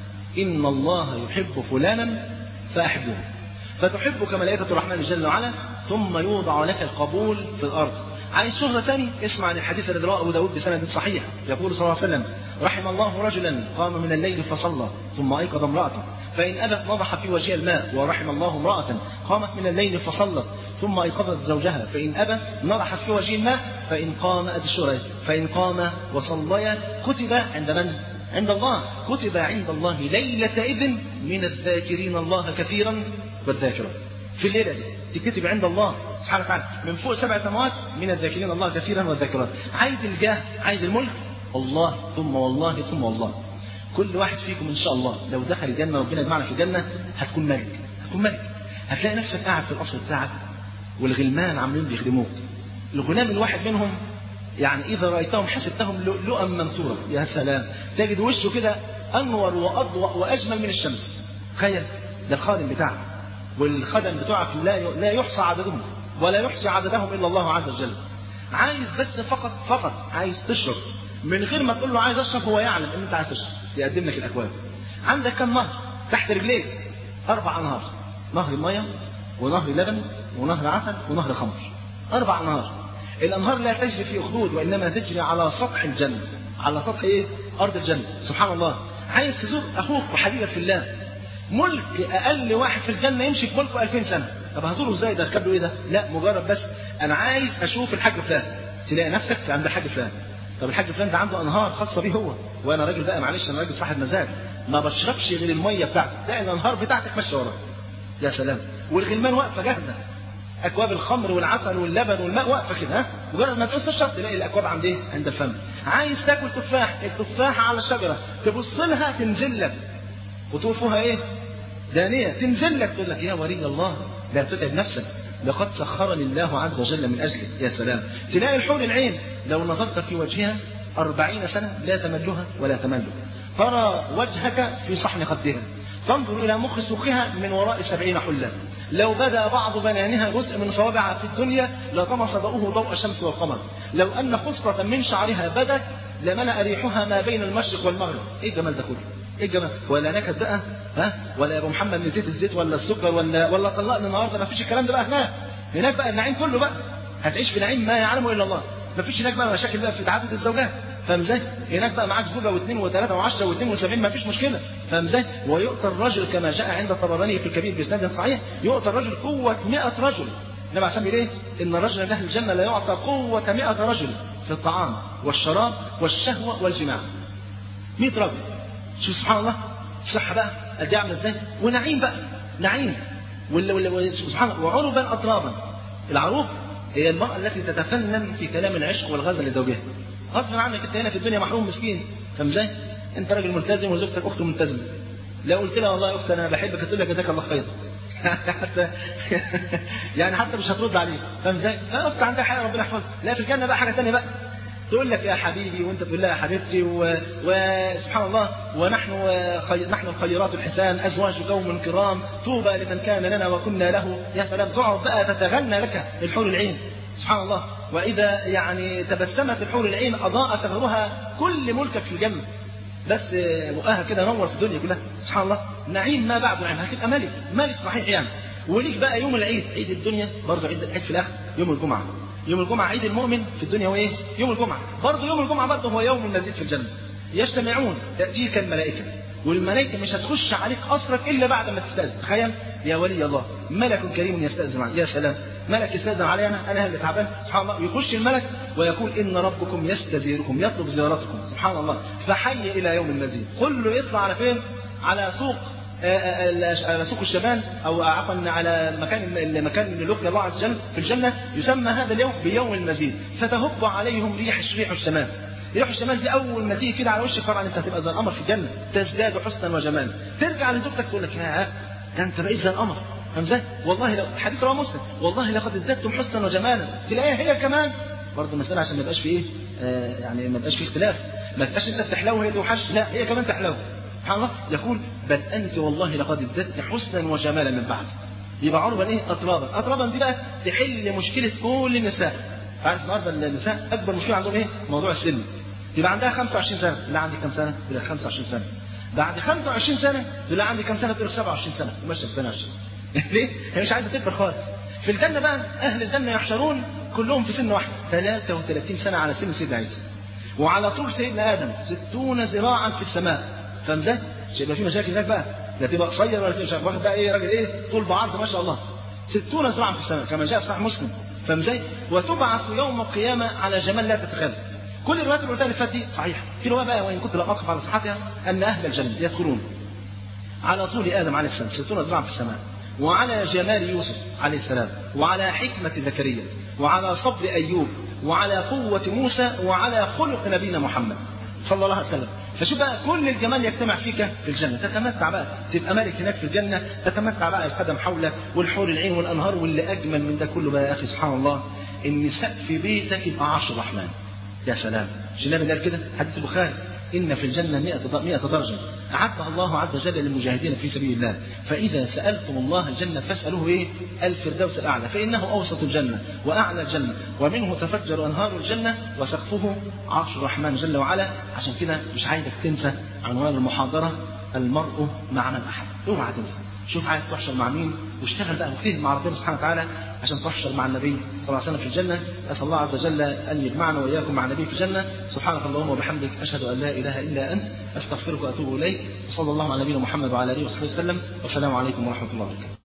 إن الله يحب فلانا فأحبوه فتحبك ملائكة الرحمن جل وعلا ثم يوضع لك القبول في الأرض عايز شهرة تاني اسمع عن الحديث الذي رواه أبو داود بسند صحيح يقول صلى الله عليه وسلم رحم الله رجلا قام من الليل فصلى ثم أيقظ امرأته فإن أبت نضح في وجهها الماء ورحم الله امرأة قامت من الليل فصلت ثم أيقظت زوجها فإن أبى نضحت في وجه الماء فإن قام الشرج فإن قام وصليا كتب عند من؟ عند الله كتب عند الله ليلة إذن من الذاكرين الله كثيرا والذاكرات في الليلة دي تكتب عند الله سبحانه وتعالى من فوق سبع سماوات من الذاكرين الله كثيرا والذاكرات عايز الجاه عايز الملك الله ثم والله ثم والله كل واحد فيكم ان شاء الله لو دخل الجنه ربنا يجمعنا في الجنه هتكون ملك هتكون ملك هتلاقي نفسك قاعد في القصر بتاعك والغلمان عاملين بيخدموك الغلام الواحد منهم يعني اذا رايتهم حسبتهم لؤلؤا منثورا يا سلام تجد وشه كده انور واضوأ واجمل من الشمس تخيل ده الخادم بتاعك والخدم بتوعك لا لا يحصى عددهم ولا يحصي عددهم الا الله عز وجل عايز بس فقط فقط عايز تشرب من غير ما تقول له عايز اشرب هو يعلم ان انت عايز تشرب يقدم لك الاكواب عندك كم نهر تحت رجليك اربع انهار نهر ميه ونهر لبن ونهر عسل ونهر خمر اربع انهار الانهار لا تجري في اخدود وانما تجري على سطح الجنه على سطح ايه ارض الجنه سبحان الله عايز تزور اخوك وحبيبك في الله ملك اقل واحد في الجنه يمشي في ملكه 2000 سنه طب هزوره ازاي ده اركب له ايه ده لا مجرد بس انا عايز اشوف الحاج فلان تلاقي نفسك عند الحاج فلان طب الحاج فلان ده عنده انهار خاصه بيه هو وانا راجل بقى معلش انا راجل صاحب مزاج ما بشربش غير الميه بتاعتك تلاقي الانهار بتاعتك ماشيه وراك يا سلام والغلمان واقفه جاهزه اكواب الخمر والعسل واللبن والماء واقفه كده ها مجرد ما تقص تشرب تلاقي الاكواب عند ايه عند الفم عايز تاكل تفاح التفاحه على الشجره تبص لها تنزل لك قطوفها ايه دانيه تنزل لك تقول لك يا ولي الله لا تتعب نفسك لقد سخرني الله عز وجل من أجلك يا سلام تلاقي الحور العين لو نظرت في وجهها أربعين سنة لا تملها ولا تملك ترى وجهك في صحن خدها تنظر إلى مخ سوقها من وراء سبعين حلة لو بدا بعض بنانها جزء من صوابعها في الدنيا لطمس ضوءه ضوء الشمس والقمر لو أن خصلة من شعرها بدت لملأ ريحها ما بين المشرق والمغرب إيه الجمال ده كله ايه الجمال ولا نكد بقى ها ولا يا ابو محمد من زيت الزيت ولا السكر ولا ولا طلقنا النهارده ما فيش الكلام ده بقى هناك هناك بقى النعيم كله بقى هتعيش في نعيم ما يعلمه الا الله ما فيش هناك بقى مشاكل بقى في تعدد الزوجات فاهم ازاي؟ هناك بقى معاك زوجه واثنين وثلاثه وعشره واثنين وسبعين ما فيش مشكله فاهم ازاي؟ ويؤتى الرجل كما جاء عند الطبراني في الكبير باسناد صحيح يؤتى الرجل قوه 100 رجل النبي عليه ايه؟ ان الرجل من اهل الجنه لا يعطى قوه 100 رجل في الطعام والشراب والشهوه والجماع 100 رجل شوف سبحان الله الصحة بقى قد ايه عامله ازاي ونعيم بقى نعيم وال- وال- وال- سبحان الله وعربا اطرابا العروب هي المراه التي تتفنن في كلام العشق والغزل لزوجها غصب عنك انت هنا في الدنيا محروم مسكين فاهم ازاي؟ انت راجل ملتزم وزوجتك اخت ملتزمه لو قلت لها والله يا اخت انا بحبك تقول لك جزاك الله خير حتى يعني حتى مش هترد عليه فاهم ازاي؟ فاخت عندها حاجه ربنا يحفظها لا في الجنه بقى حاجه ثانيه بقى تقول لك يا حبيبي وانت تقول لها يا حبيبتي و... وسبحان الله ونحن خي... نحن الخيرات الحسان ازواج قوم كرام طوبى لمن كان لنا وكنا له يا سلام تقعد بقى تتغنى لك الحور العين سبحان الله واذا يعني تبسمت الحور العين اضاء ثغرها كل ملكك في الجنه بس بقها كده نور في الدنيا كلها سبحان الله نعيم ما بعده نعيم هتبقى ملك ملك صحيح يعني وليك بقى يوم العيد عيد الدنيا برضه عيد عيد في الاخر يوم الجمعه يوم الجمعه عيد المؤمن في الدنيا هو ايه يوم الجمعه برضه يوم الجمعه برضه هو يوم المزيد في الجنه يجتمعون تاتيك الملائكه والملائكه مش هتخش عليك قصرك الا بعد ما تستاذن تخيل يا ولي الله ملك كريم يستاذن عليك يا سلام ملك يستاذن علي انا انا اللي تعبان سبحان الله يخش الملك ويقول ان ربكم يستزيركم يطلب زيارتكم سبحان الله فحي الى يوم المزيد كله يطلع على فين على سوق على سوق الشبان او عفوا على مكان المكان اللي لقي الله عز وجل في الجنه يسمى هذا اليوم بيوم المزيد فتهب عليهم ريح ريح الشمال ريح الشمال دي اول ما تيجي كده على وشك طبعا انت هتبقى زي القمر في الجنه تزداد حسنا وجمالا ترجع لزوجتك تقول لك يا ده انت بقيت زي القمر فاهم ازاي؟ والله لو حديث رواه مسلم والله لقد ازددتم حسنا وجمالا تلاقيها هي كمان برضه المسألة عشان ما يبقاش في ايه آه يعني ما يبقاش في اختلاف ما تبقاش انت بتحلو وهي توحش لا هي كمان تحلو سبحان الله يقول بل انت والله لقد ازددت حسنا وجمالا من بعد يبقى عربا ايه اطرابا اطرابا دي بقى تحل مشكله كل النساء عارف النهارده النساء اكبر مشكله عندهم ايه موضوع السن تبقى عندها 25 سنه لا عندي كام سنه تقول لك 25 سنه بعد 25 سنه تقول لها عندي كام سنه تقول لك 27 سنه وماشيه في 22 ليه؟ هي مش عايزه تكبر خالص في الجنه بقى اهل الجنه يحشرون كلهم في سن واحد 33 سنه على سن سيدنا عيسى وعلى طول سيدنا ادم 60 ذراعا في السماء فاهم ازاي؟ مش هيبقى في مشاكل هناك بقى لا تبقى قصير ولا تبقى واخد بقى ايه راجل ايه طول بعرض ما شاء الله 60 ذراعا في السماء كما جاء في صحيح مسلم فاهم ازاي؟ وتبعث يوم القيامه على جمال لا تتخيل كل الروايات اللي قلتها اللي فاتت دي صحيحه في روايه بقى وان كنت لا اقف على صحتها ان اهل الجنه يدخلون على طول ادم عليه السلام 60 ذراعا في السماء وعلى جمال يوسف عليه السلام وعلى حكمة زكريا وعلى صبر أيوب وعلى قوة موسى وعلى خلق نبينا محمد صلى الله عليه وسلم فشوف بقى كل الجمال يجتمع فيك في الجنة تتمتع بقى تبقى ملك هناك في الجنة تتمتع بقى القدم حولك والحور العين والأنهار واللي أجمل من ده كله بقى يا أخي سبحان الله إن سقف بيتك يبقى عرش الرحمن يا سلام مش النبي قال كده حديث البخاري إن في الجنة مئة مئة درجة أعدها الله عز وجل للمجاهدين في سبيل الله فإذا سألتم الله الجنة فاسألوه إيه الفردوس الأعلى فإنه أوسط الجنة وأعلى الجنة ومنه تفجر أنهار الجنة وسقفه عرش الرحمن جل وعلا عشان كده مش عايزك تنسى عنوان المحاضرة المرء مع من أحب اوعى تنسى شوف عايز تحشر مع مين واشتغل بقى واجتهد مع ربنا سبحانه وتعالى عشان تحشر مع النبي صلى الله عليه وسلم في الجنة أسأل الله عز وجل أن يجمعنا وإياكم مع النبي في الجنة سبحانك اللهم وبحمدك أشهد أن لا إله إلا أنت أستغفرك وأتوب إليك وصلى الله على نبينا محمد وعلى آله وصحبه وسلم والسلام عليكم ورحمة الله وبركاته